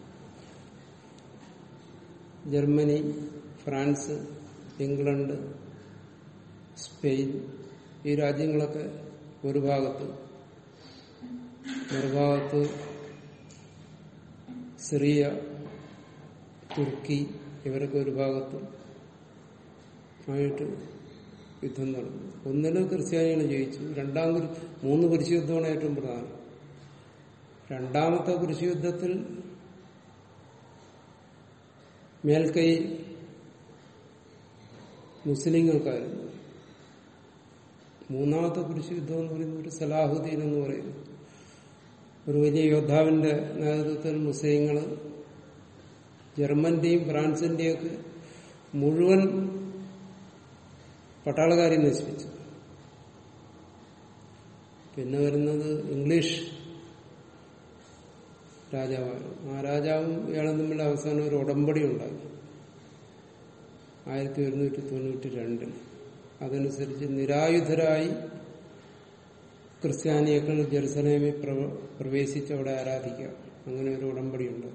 ജർമ്മനി ഫ്രാൻസ് ഇംഗ്ലണ്ട് സ്പെയിൻ ഈ രാജ്യങ്ങളൊക്കെ ഒരു ഭാഗത്ത് മറുഭാഗത്ത് സിറിയ തുർക്കി ഇവരൊക്കെ ഒരു ഭാഗത്ത് ആയിട്ട് യുദ്ധം നടന്നു ഒന്നിലും ക്രിസ്ത്യാനികൾ ജയിച്ചു രണ്ടാം കുരി- മൂന്ന് കുരിശ് യുദ്ധമാണ് ഏറ്റവും പ്രധാനം രണ്ടാമത്തെ കുരിശ് യുദ്ധത്തിൽ മേൽക്കൈ മുസ്ലിങ്ങൾക്കായിരുന്നു മൂന്നാമത്തെ കുരിശ് യുദ്ധം എന്ന് പറയുന്നത് ഒരു സലാഹുദ്ദീൻ എന്ന് പറയുന്നു ഒരു വലിയ യോദ്ധാവിന്റെ നേതൃത്വത്തിൽ മുസ്ലിങ്ങൾ ജർമ്മന്റെയും ഫ്രാൻസിന്റെയും ഒക്കെ മുഴുവൻ പട്ടാളക്കാരെ നശിപ്പിച്ചു പിന്നെ വരുന്നത് ഇംഗ്ലീഷ് രാജാവായിരുന്നു ആ രാജാവും ഇയാളും തമ്മിൽ അവസാനം ഒരു ഉടമ്പടി ഉണ്ടാക്കി ആയിരത്തി ഒരുന്നൂറ്റി തൊണ്ണൂറ്റി രണ്ടിൽ അതനുസരിച്ച് നിരായുധരായി ക്രിസ്ത്യാനികൾ ജെറുസലേമിൽ പ്രവ- പ്രവേശിച്ച് അവിടെ ആരാധിക്കാം അങ്ങനെ ഒരു ഉടമ്പടി ഉണ്ട്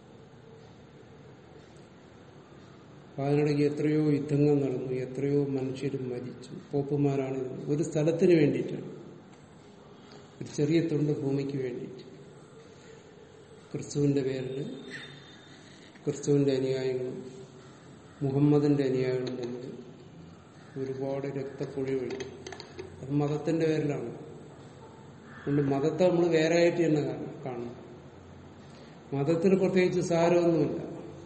അപ്പൊ അതിനിടയ്ക്ക് എത്രയോ യുദ്ധങ്ങൾ നടന്നു എത്രയോ മനുഷ്യർ മരിച്ചു പോപ്പുമാരാണ് ഇത്. ഒരു സ്ഥലത്തിന് വേണ്ടിയിട്ടാണ് ഒരു ചെറിയ തുണ്ട് ഭൂമിക്ക് വേണ്ടിയിട്ട് ക്രിസ്തുവിന്റെ പേരിൽ ക്രിസ്തുവിന്റെ അനുയായികളും മുഹമ്മദിന്റെ അനുയായികളും തമ്മിൽ ഒരുപാട് രക്തപ്പൊഴി ഒഴുകി അത് മതത്തിന്റെ പേരിലാണ് അതുകൊണ്ട് മതത്തെ നമ്മൾ വേറെ ആയിട്ട് തന്നെ കാണണം- കാണണം മതത്തിന് പ്രത്യേകിച്ച് സാരമൊന്നുമില്ല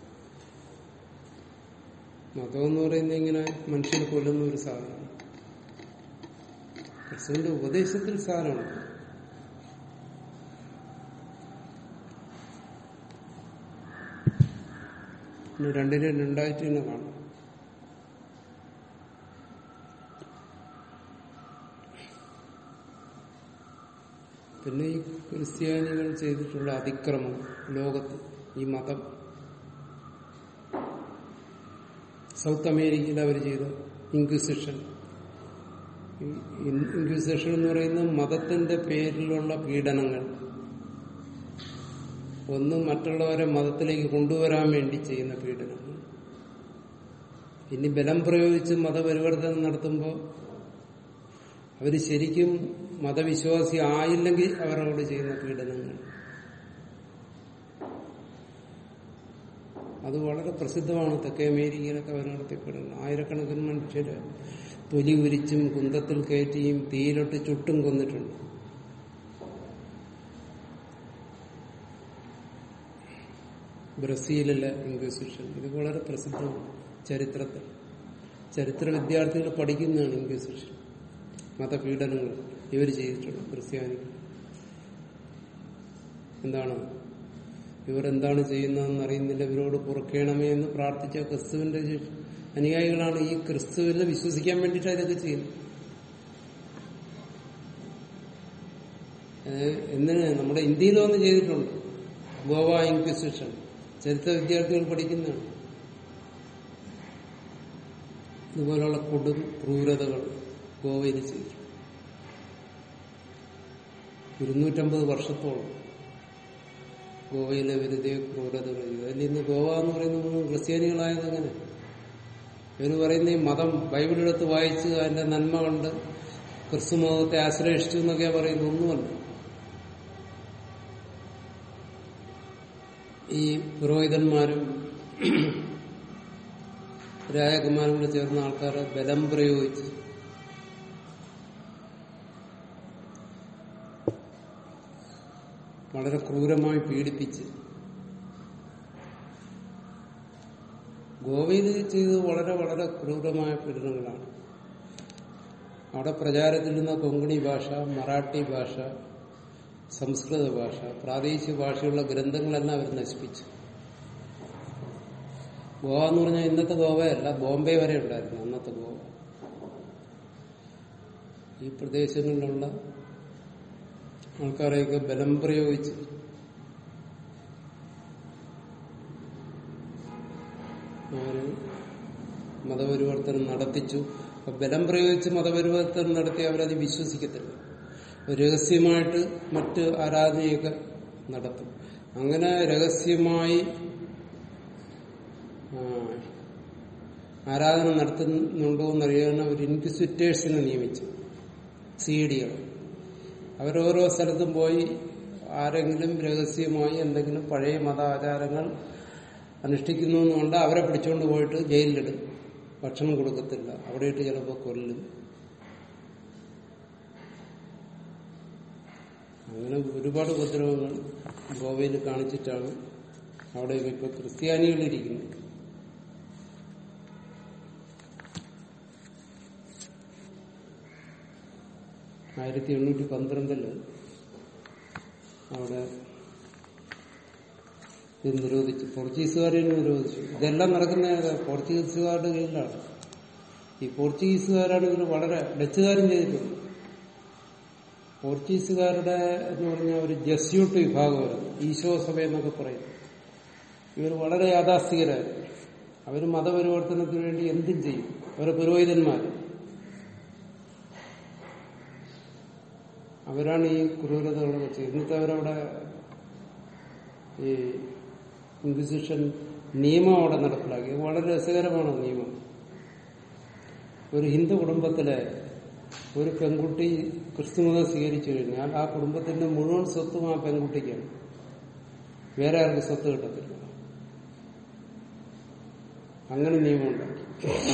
മതം എന്ന് പറയുന്നത് ഇങ്ങനെ മനുഷ്യനെ കൊല്ലുന്ന ഒരു സാധനമാണ് ക്രിസ്തുവിന്റെ ഉപദേശത്തിൽ സാരമുണ്ട് പിന്നെ രണ്ടിനും രണ്ടായിട്ട് തന്നെ കാണും പിന്നെ ഈ ക്രിസ്ത്യാനികൾ ചെയ്തിട്ടുള്ള അതിക്രമം ലോകത്ത് ഈ മതം സൗത്ത് അമേരിക്കയിൽ അവർ ചെയ്ത ഇൻക്വിസിഷൻ ഈ ഇൻക്വിസിഷൻ എന്ന് പറയുന്നത് മതത്തിന്റെ പേരിലുള്ള പീഡനങ്ങൾ ഒന്ന് മറ്റുള്ളവരെ മതത്തിലേക്ക് കൊണ്ടുവരാൻ വേണ്ടി ചെയ്യുന്ന പീഡനങ്ങൾ ഇനി ബലം പ്രയോഗിച്ച് മതപരിവർത്തനം നടത്തുമ്പോൾ അവർ ശരിക്കും മതവിശ്വാസി ആയില്ലെങ്കിൽ അവരോട് ചെയ്യുന്ന പീഡനങ്ങൾ അത് വളരെ പ്രസിദ്ധമാണ് തെക്കേ അമേരിക്കയിലൊക്കെ അവർ നടത്തിപ്പെടുന്നത് ആയിരക്കണക്കിന് മനുഷ്യര് തൊലി ഉരിച്ചും കുന്തത്തിൽ കയറ്റിയും തീയിലിട്ട് ചുട്ടും കൊന്നിട്ടുണ്ട് ബ്രസീലിലെ ഇൻക്വിസിഷൻ ഇത് വളരെ പ്രസിദ്ധമാണ് ചരിത്രത്തിൽ ചരിത്ര വിദ്യാർത്ഥികൾ പഠിക്കുന്നതാണ് ഇൻക്വിസിഷൻ മതപീഡനങ്ങൾ ഇവർ ചെയ്തിട്ടുണ്ട് ക്രിസ്ത്യാനികൾ എന്താണ് ഇവരെന്താണ് ചെയ്യുന്നതെന്ന് അറിയുന്നില്ല ഇവരോട് പുറക്കേണമേ എന്ന് പ്രാർത്ഥിച്ച ക്രിസ്തുവിന്റെ ശിഷ്യ- അനുയായികളാണ് ഈ ക്രിസ്തുവിൽ വിശ്വസിക്കാൻ വേണ്ടിയിട്ട് ഇതൊക്കെ ചെയ്യുന്നത് ഏഹ് എന്തിന് നമ്മുടെ ഇന്ത്യയിൽ വന്ന് ചെയ്തിട്ടുണ്ട് ഗോവ ഇൻക്വിസിഷൻ ചരിത്ര വിദ്യാർത്ഥികൾ പഠിക്കുന്നതാണ് ഇതുപോലുള്ള കൊടും ക്രൂരതകൾ ഗോവയിൽ ചെയ്തു ഇരുന്നൂറ്റമ്പത് വർഷത്തോളം ഗോവയിലെ വെറുതെ ക്രൂരതകൾ ചെയ്തു അതിൽ ഇന്ന് ഗോവ എന്ന് പറയുന്നത് മുഴുവൻ ക്രിസ്ത്യാനികളായത് അങ്ങനെ ഇവർ പറയുന്ന ഈ മതം ബൈബിളെടുത്ത് വായിച്ച് അതിന്റെ നന്മ കണ്ട് ക്രിസ്തു മതത്തെ ആശ്രയിച്ചു എന്നൊക്കെ പറയുന്നത് ഒന്നുമല്ല ഈ പുരോഹിതന്മാരും രാജകുമാരും കൂടെ ചേർന്ന ആൾക്കാരെ ബലം പ്രയോഗിച്ച് വളരെ ക്രൂരമായി പീഡിപ്പിച്ച് ഗോവയിൽ ചെയ്തത് വളരെ വളരെ ക്രൂരമായ പീഡനങ്ങളാണ് അവിടെ പ്രചാരത്തിലിരുന്ന കൊങ്കണി ഭാഷ മറാഠി ഭാഷ സംസ്കൃത ഭാഷ പ്രാദേശിക ഭാഷയുള്ള ഗ്രന്ഥങ്ങളെല്ലാം അവർ നശിപ്പിച്ചു ഗോവ എന്ന് പറഞ്ഞാൽ ഇന്നത്തെ ഗോവയല്ല ബോംബെ വരെ ഉണ്ടായിരുന്നു അന്നത്തെ ഗോവ ഈ പ്രദേശങ്ങളിലുള്ള ആൾക്കാരെയൊക്കെ ബലം പ്രയോഗിച്ച് അവര് മതപരിവർത്തനം നടത്തിച്ചു അപ്പൊ ബലം പ്രയോഗിച്ച് മതപരിവർത്തനം നടത്തി അവരത് വിശ്വസിക്കത്തില്ല രഹസ്യമായിട്ട് മറ്റ് ആരാധനയൊക്കെ നടത്തും അങ്ങനെ രഹസ്യമായി ആ, ആരാധന നടത്തുന്നുണ്ടോ എന്നറിയാൻ അവർ ഇൻക്വിസിറ്റേഴ്സിനെ നിയമിച്ചു സി ഡികൾ അവരോരോ സ്ഥലത്തും പോയി ആരെങ്കിലും രഹസ്യമായി എന്തെങ്കിലും പഴയ മതാചാരങ്ങൾ അനുഷ്ഠിക്കുന്നു എന്നുകൊണ്ട് അവരെ പിടിച്ചുകൊണ്ട് പോയിട്ട് ജയിലിലിടും ഭക്ഷണം കൊടുക്കത്തില്ല അവിടെയിട്ട് ചിലപ്പോൾ കൊല്ലും അങ്ങനെ ഒരുപാട് ഉപദ്രവങ്ങൾ ഗോവയിൽ കാണിച്ചിട്ടാണ് അവിടെയൊക്കെ ഇപ്പൊ ക്രിസ്ത്യാനികളിരിക്കുന്നത് ആയിരത്തി എണ്ണൂറ്റി പന്ത്രണ്ടില് അവിടെ ഇത് നിരോധിച്ചു പോർച്ചുഗീസുകാരെ നിരോധിച്ചു ഇതെല്ലാം നടക്കുന്ന പോർച്ചുഗീസുകാരുടെ കീഴിലാണ് ഈ പോർച്ചുഗീസുകാരാണ് ഇതിൽ വളരെ ഡച്ചുകാരും ചെയ്തിട്ടുണ്ട് പോർച്ചുഗീസുകാരുടെ എന്ന് പറഞ്ഞാൽ ഒരു ജസ്യൂട്ട് വിഭാഗമായിരുന്നു ഈശോ സഭ എന്നൊക്കെ പറയും ഇവർ വളരെ യാഥാസ്ഥികരായിരുന്നു അവർ മതപരിവർത്തനത്തിന് വേണ്ടി എന്തും ചെയ്യും അവരെ പുരോഹിതന്മാർ അവരാണ് ഈ ക്രൂരതകളൊക്കെ ചെയ്യുന്നത് എന്നിട്ട് അവരവിടെ ഈ ഇൻക്വിസിഷൻ നിയമം അവിടെ നടപ്പിലാക്കി അത് വളരെ രസകരമാണ് നിയമം ഒരു ഹിന്ദു കുടുംബത്തിലെ ഒരു പെൺകുട്ടി ക്രിസ്തുമതം സ്വീകരിച്ചു കഴിഞ്ഞാൽ ആ കുടുംബത്തിന്റെ മുഴുവൻ സ്വത്തും ആ പെൺകുട്ടിക്കാണ് വേറെ ആർക്കും സ്വത്ത് കിട്ടത്തില്ല അങ്ങനെ നിയമം ഉണ്ടാക്കി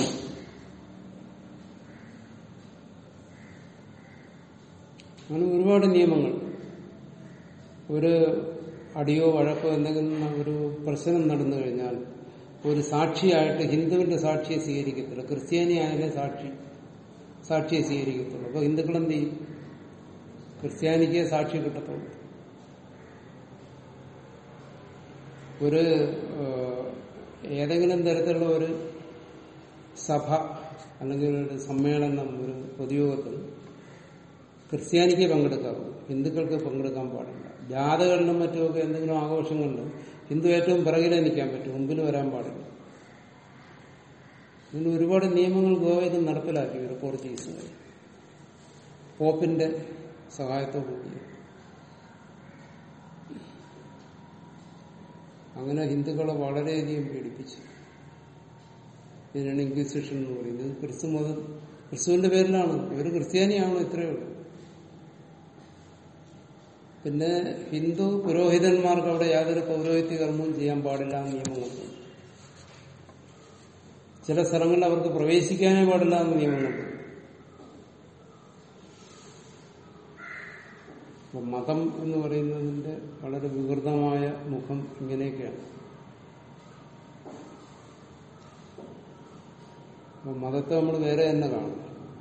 അങ്ങനെ ഒരുപാട് നിയമങ്ങൾ ഒരു അടിയോ വഴക്കോ എന്തെങ്കിലും ഒരു പ്രശ്നം നടന്നു കഴിഞ്ഞാൽ ഒരു സാക്ഷിയായിട്ട് ഹിന്ദുവിന്റെ സാക്ഷിയെ സ്വീകരിക്കത്തില്ല ക്രിസ്ത്യാനി ആയാലേ സാക്ഷി സാക്ഷിയെ സ്വീകരിക്കത്തുള്ളൂ അപ്പൊ ഹിന്ദുക്കൾ എന്ത് ചെയ്യും ക്രിസ്ത്യാനിക്ക് സാക്ഷി കിട്ടത്തുള്ളൂ ഒരു ഏഹ്, ഏതെങ്കിലും തരത്തിലുള്ള ഒരു സഭ അല്ലെങ്കിൽ ഒരു സമ്മേളനം ഒരു പൊതുയോഗത്തിൽ ക്രിസ്ത്യാനിക്ക് പങ്കെടുക്കാവൂ ഹിന്ദുക്കൾക്ക് പങ്കെടുക്കാൻ പാടില്ല ജാഥകളിലും മറ്റുമൊക്കെ എന്തെങ്കിലും ആഘോഷങ്ങളുണ്ട് ഹിന്ദു ഏറ്റവും പിറകിലേ നിൽക്കാൻ പറ്റും മുമ്പിൽ വരാൻ പാടില്ല ഇങ്ങനെ ഒരുപാട് നിയമങ്ങൾ ഗോവയിൽ നടപ്പിലാക്കി ഒരു പോർച്ചുഗീസുകാർ പോപ്പിന്റെ സഹായത്തോടുകൂടി അങ്ങനെ ഹിന്ദുക്കളെ വളരെയധികം പീഡിപ്പിച്ചു ഇതിനാണ് ഇൻക്വിസിഷൻ എന്ന് പറയുന്നത് ഇത് ക്രിസ്തു മതം ക്രിസ്തുവിന്റെ പേരിലാണ് ഇവർ ക്രിസ്ത്യാനിയാണ് ഇത്രയേ ഉള്ളൂ പിന്നെ ഹിന്ദു പുരോഹിതന്മാർക്ക് അവിടെ യാതൊരു പൗരോഹിത്യ കർമ്മവും ചെയ്യാൻ പാടില്ല എന്ന് നിയമമുണ്ട് ചില സ്ഥലങ്ങളിൽ അവർക്ക് പ്രവേശിക്കാനേ പാടില്ല എന്ന് നിയമമുണ്ട് അപ്പൊ മതം എന്ന് പറയുന്നതിന്റെ വളരെ വികൃതമായ മുഖം ഇങ്ങനെയൊക്കെയാണ് അപ്പൊ മതത്തെ നമ്മൾ വേറെ തന്നെ കാണും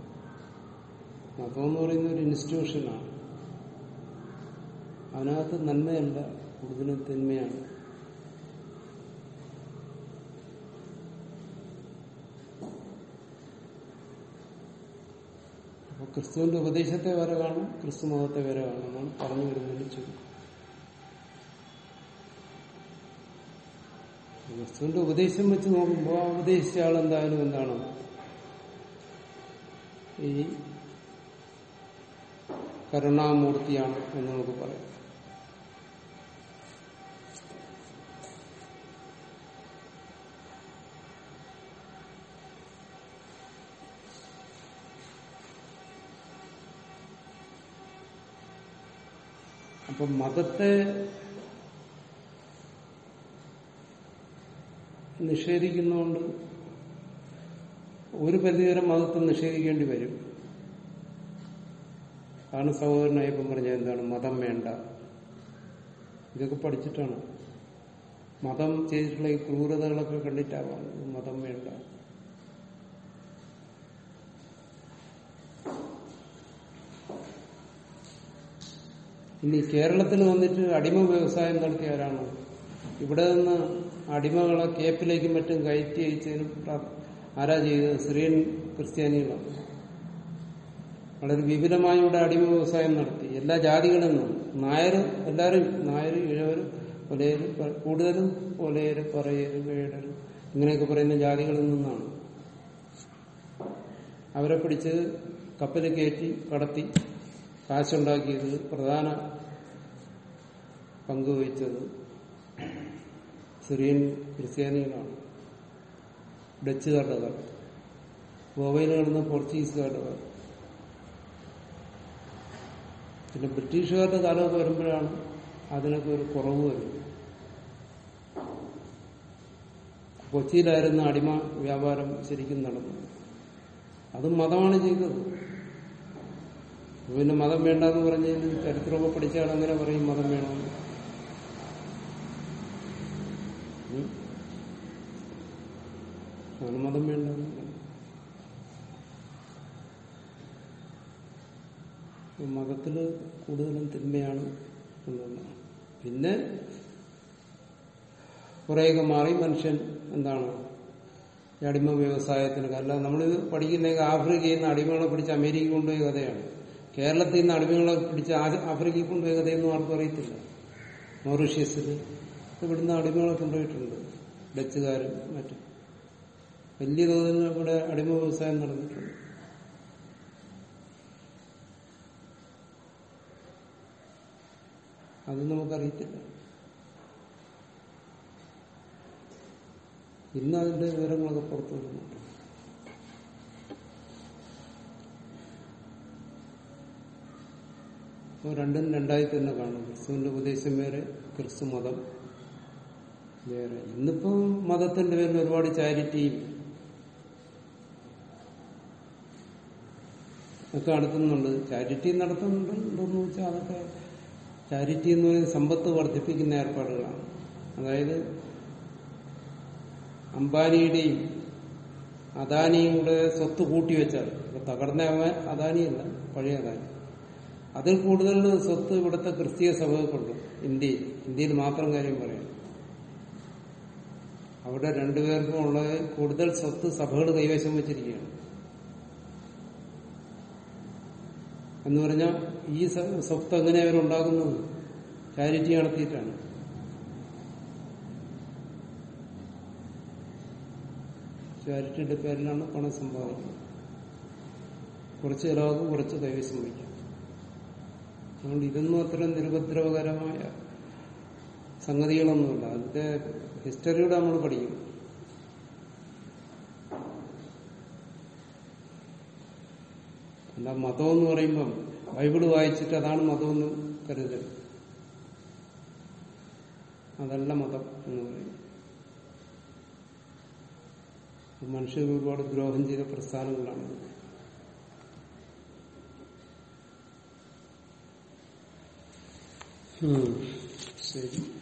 മതം എന്ന് പറയുന്ന ഒരു ഇൻസ്റ്റിറ്റ്യൂഷനാണ് അതിനകത്ത് നന്മയല്ല കൂടുതലും തിന്മയാണ് അപ്പൊ ക്രിസ്തുവിന്റെ ഉപദേശത്തെ വരെ കാണും ക്രിസ്തു മതത്തെ വരെ കാണും എന്നാണ് പറഞ്ഞു വരുന്നതിന് ചുരുക്കം ക്രിസ്തുവിന്റെ ഉപദേശം വെച്ച് നോക്കുമ്പോൾ ആ ഉപദേശിച്ച ആൾ എന്തായാലും എന്താണ് ഈ കരുണാമൂർത്തിയാണ് എന്ന് നമുക്ക് പറയാം അപ്പൊ മതത്തെ നിഷേധിക്കുന്നതുകൊണ്ട് ഒരു പരിധിവരെ മതത്തെ നിഷേധിക്കേണ്ടി വരും ആണ് സഹോദരനായപ്പം പറഞ്ഞ എന്താണ് മതം വേണ്ട ഇതൊക്കെ പഠിച്ചിട്ടാണ് മതം ചെയ്തിട്ടുള്ള ഈ ക്രൂരതകളൊക്കെ കണ്ടിട്ടാവാം മതം വേണ്ട ഇനി കേരളത്തിൽ വന്നിട്ട് അടിമ വ്യവസായം നടത്തിയവരാണ് ഇവിടെ നിന്ന് അടിമകളെ കേപ്പിലേക്കും മറ്റും കയറ്റി അയച്ചതിനും പ്ര- ആരാ ചെയ്തത് സിറിയൻ ക്രിസ്ത്യാനികളാണ് വളരെ വിപുലമായി ഇവിടെ അടിമ വ്യവസായം നടത്തി എല്ലാ ജാതികളിൽ നിന്നും നായർ എല്ലാവരും നായർ ഇഴവരും കൊലയര് പ- കൂടുതലും കൊലയര് പറയര് വേടര് ഇങ്ങനെയൊക്കെ പറയുന്ന ജാതികളിൽ നിന്നാണ് അവരെ പിടിച്ച് കപ്പലിൽ കയറ്റി കടത്തി കാശുണ്ടാക്കിയത് പ്രധാന പങ്കുവഹിച്ചത് സിറിയൻ ക്രിസ്ത്യാനികളാണ് ഡച്ചുകാരുടെ കാലത്ത് ഗോവയിൽ കിടന്ന പോർച്ചുഗീസുകാരുടെ കാലത്ത് പിന്നെ ബ്രിട്ടീഷുകാരുടെ കാലമൊക്കെ വരുമ്പോഴാണ് അതിനൊക്കെ ഒരു കുറവ് വരുന്നത് കൊച്ചിയിലായിരുന്ന അടിമ വ്യാപാരം ശരിക്കും നടന്നത് അത് മതമാണ് ചെയ്തത് പിന്നെ മതം വേണ്ടെന്ന് പറഞ്ഞതിന് ചരിത്രമൊക്കെ പഠിച്ചാൽ അങ്ങനെ പറയും മതം വേണമെന്ന് ഉം. അങ്ങനെ മതം വേണ്ടെന്ന് പറയും. ഈ മതത്തില് കൂടുതലും തിന്മയാണ് എന്നുള്ളതാണ് പിന്നെ കുറേയൊക്കെ മാറി മനുഷ്യൻ എന്താണ് ഈ അടിമ വ്യവസായത്തിന് കാരണം നമ്മളിത് പഠിക്കുന്ന ആഫ്രിക്കയിൽ നിന്ന് അടിമകളെ പിടിച്ച് അമേരിക്ക കൊണ്ടുപോയ കഥയാണ് കേരളത്തിൽ നിന്ന് അടിമകളെ പിടിച്ച് ആ- ആഫ്രിക്കയിൽ കൊണ്ടുപോയ കഥയൊന്നും ആർക്കും അറിയത്തില്ല മൗറീഷ്യസിൽ ഇവിടുന്ന് അടിമകളെ കൊണ്ടുപോയിട്ടുണ്ട് ഡച്ചുകാരും മറ്റും വലിയ തോതിൽ ഇവിടെ അടിമ വ്യവസായം നടന്നിട്ടുണ്ട് അത് നമുക്കറിയത്തില്ല ഇന്ന് അതിന്റെ വിവരങ്ങളൊക്കെ പുറത്തു വരുന്നുണ്ട് അപ്പോൾ രണ്ടും രണ്ടായി തന്നെ കാണും ക്രിസ്തുവിന്റെ ഉപദേശം വേറെ ക്രിസ്തു മതം വേറെ ഇന്നിപ്പോ മതത്തിന്റെ പേരിൽ ഒരുപാട് ചാരിറ്റിയും ഒക്കെ നടത്തുന്നുണ്ട് ചാരിറ്റി നടത്തുന്നുണ്ട് ഉണ്ടോന്ന് വെച്ചാൽ അതൊക്കെ ചാരിറ്റി എന്ന് പറയുന്നത് സമ്പത്ത് വർദ്ധിപ്പിക്കുന്ന ഏർപ്പാടുകളാണ് അതായത് അംബാനിയുടെയും അദാനിയും കൂടെ സ്വത്ത് കൂട്ടിവെച്ചാൽ ഇപ്പൊ തകർന്ന അവൻ അദാനിയല്ല പഴയ അദാനി അതിൽ കൂടുതൽ സ്വത്ത് ഇവിടുത്തെ ക്രിസ്തീയ സഭകൾക്കുണ്ട് ഇന്ത്യയിൽ ഇന്ത്യയിൽ മാത്രം കാര്യം പറയാം അവിടെ രണ്ടുപേർക്കും ഉള്ള കൂടുതൽ സ്വത്ത് സഭകൾ കൈവശം വെച്ചിരിക്കുകയാണ് എന്ന് പറഞ്ഞാൽ ഈ സ- സ്വത്ത് എങ്ങനെ അവരുണ്ടാക്കുന്നത് ചാരിറ്റി നടത്തിയിട്ടാണ് ചാരിറ്റിയുടെ പേരിലാണ് പണം സമ്പാദിക്കുന്നത് കുറച്ച് ചിലവാക്കും കുറച്ച് കൈവശം വയ്ക്കും അതുകൊണ്ട് ഇതൊന്നും അത്ര നിരുപദ്രവകരമായ സംഗതികളൊന്നുമില്ല അതിന്റെ ഹിസ്റ്ററിയുടെ നമ്മൾ പഠിക്കും അല്ല മതം എന്ന് പറയുമ്പം ബൈബിള് വായിച്ചിട്ട് അതാണ് മതമെന്ന് കരുതരുത് അതല്ല മതം എന്ന് പറയും മനുഷ്യർ ഒരുപാട് ദ്രോഹം ചെയ്ത പ്രസ്ഥാനങ്ങളാണ് ഉം. ശരി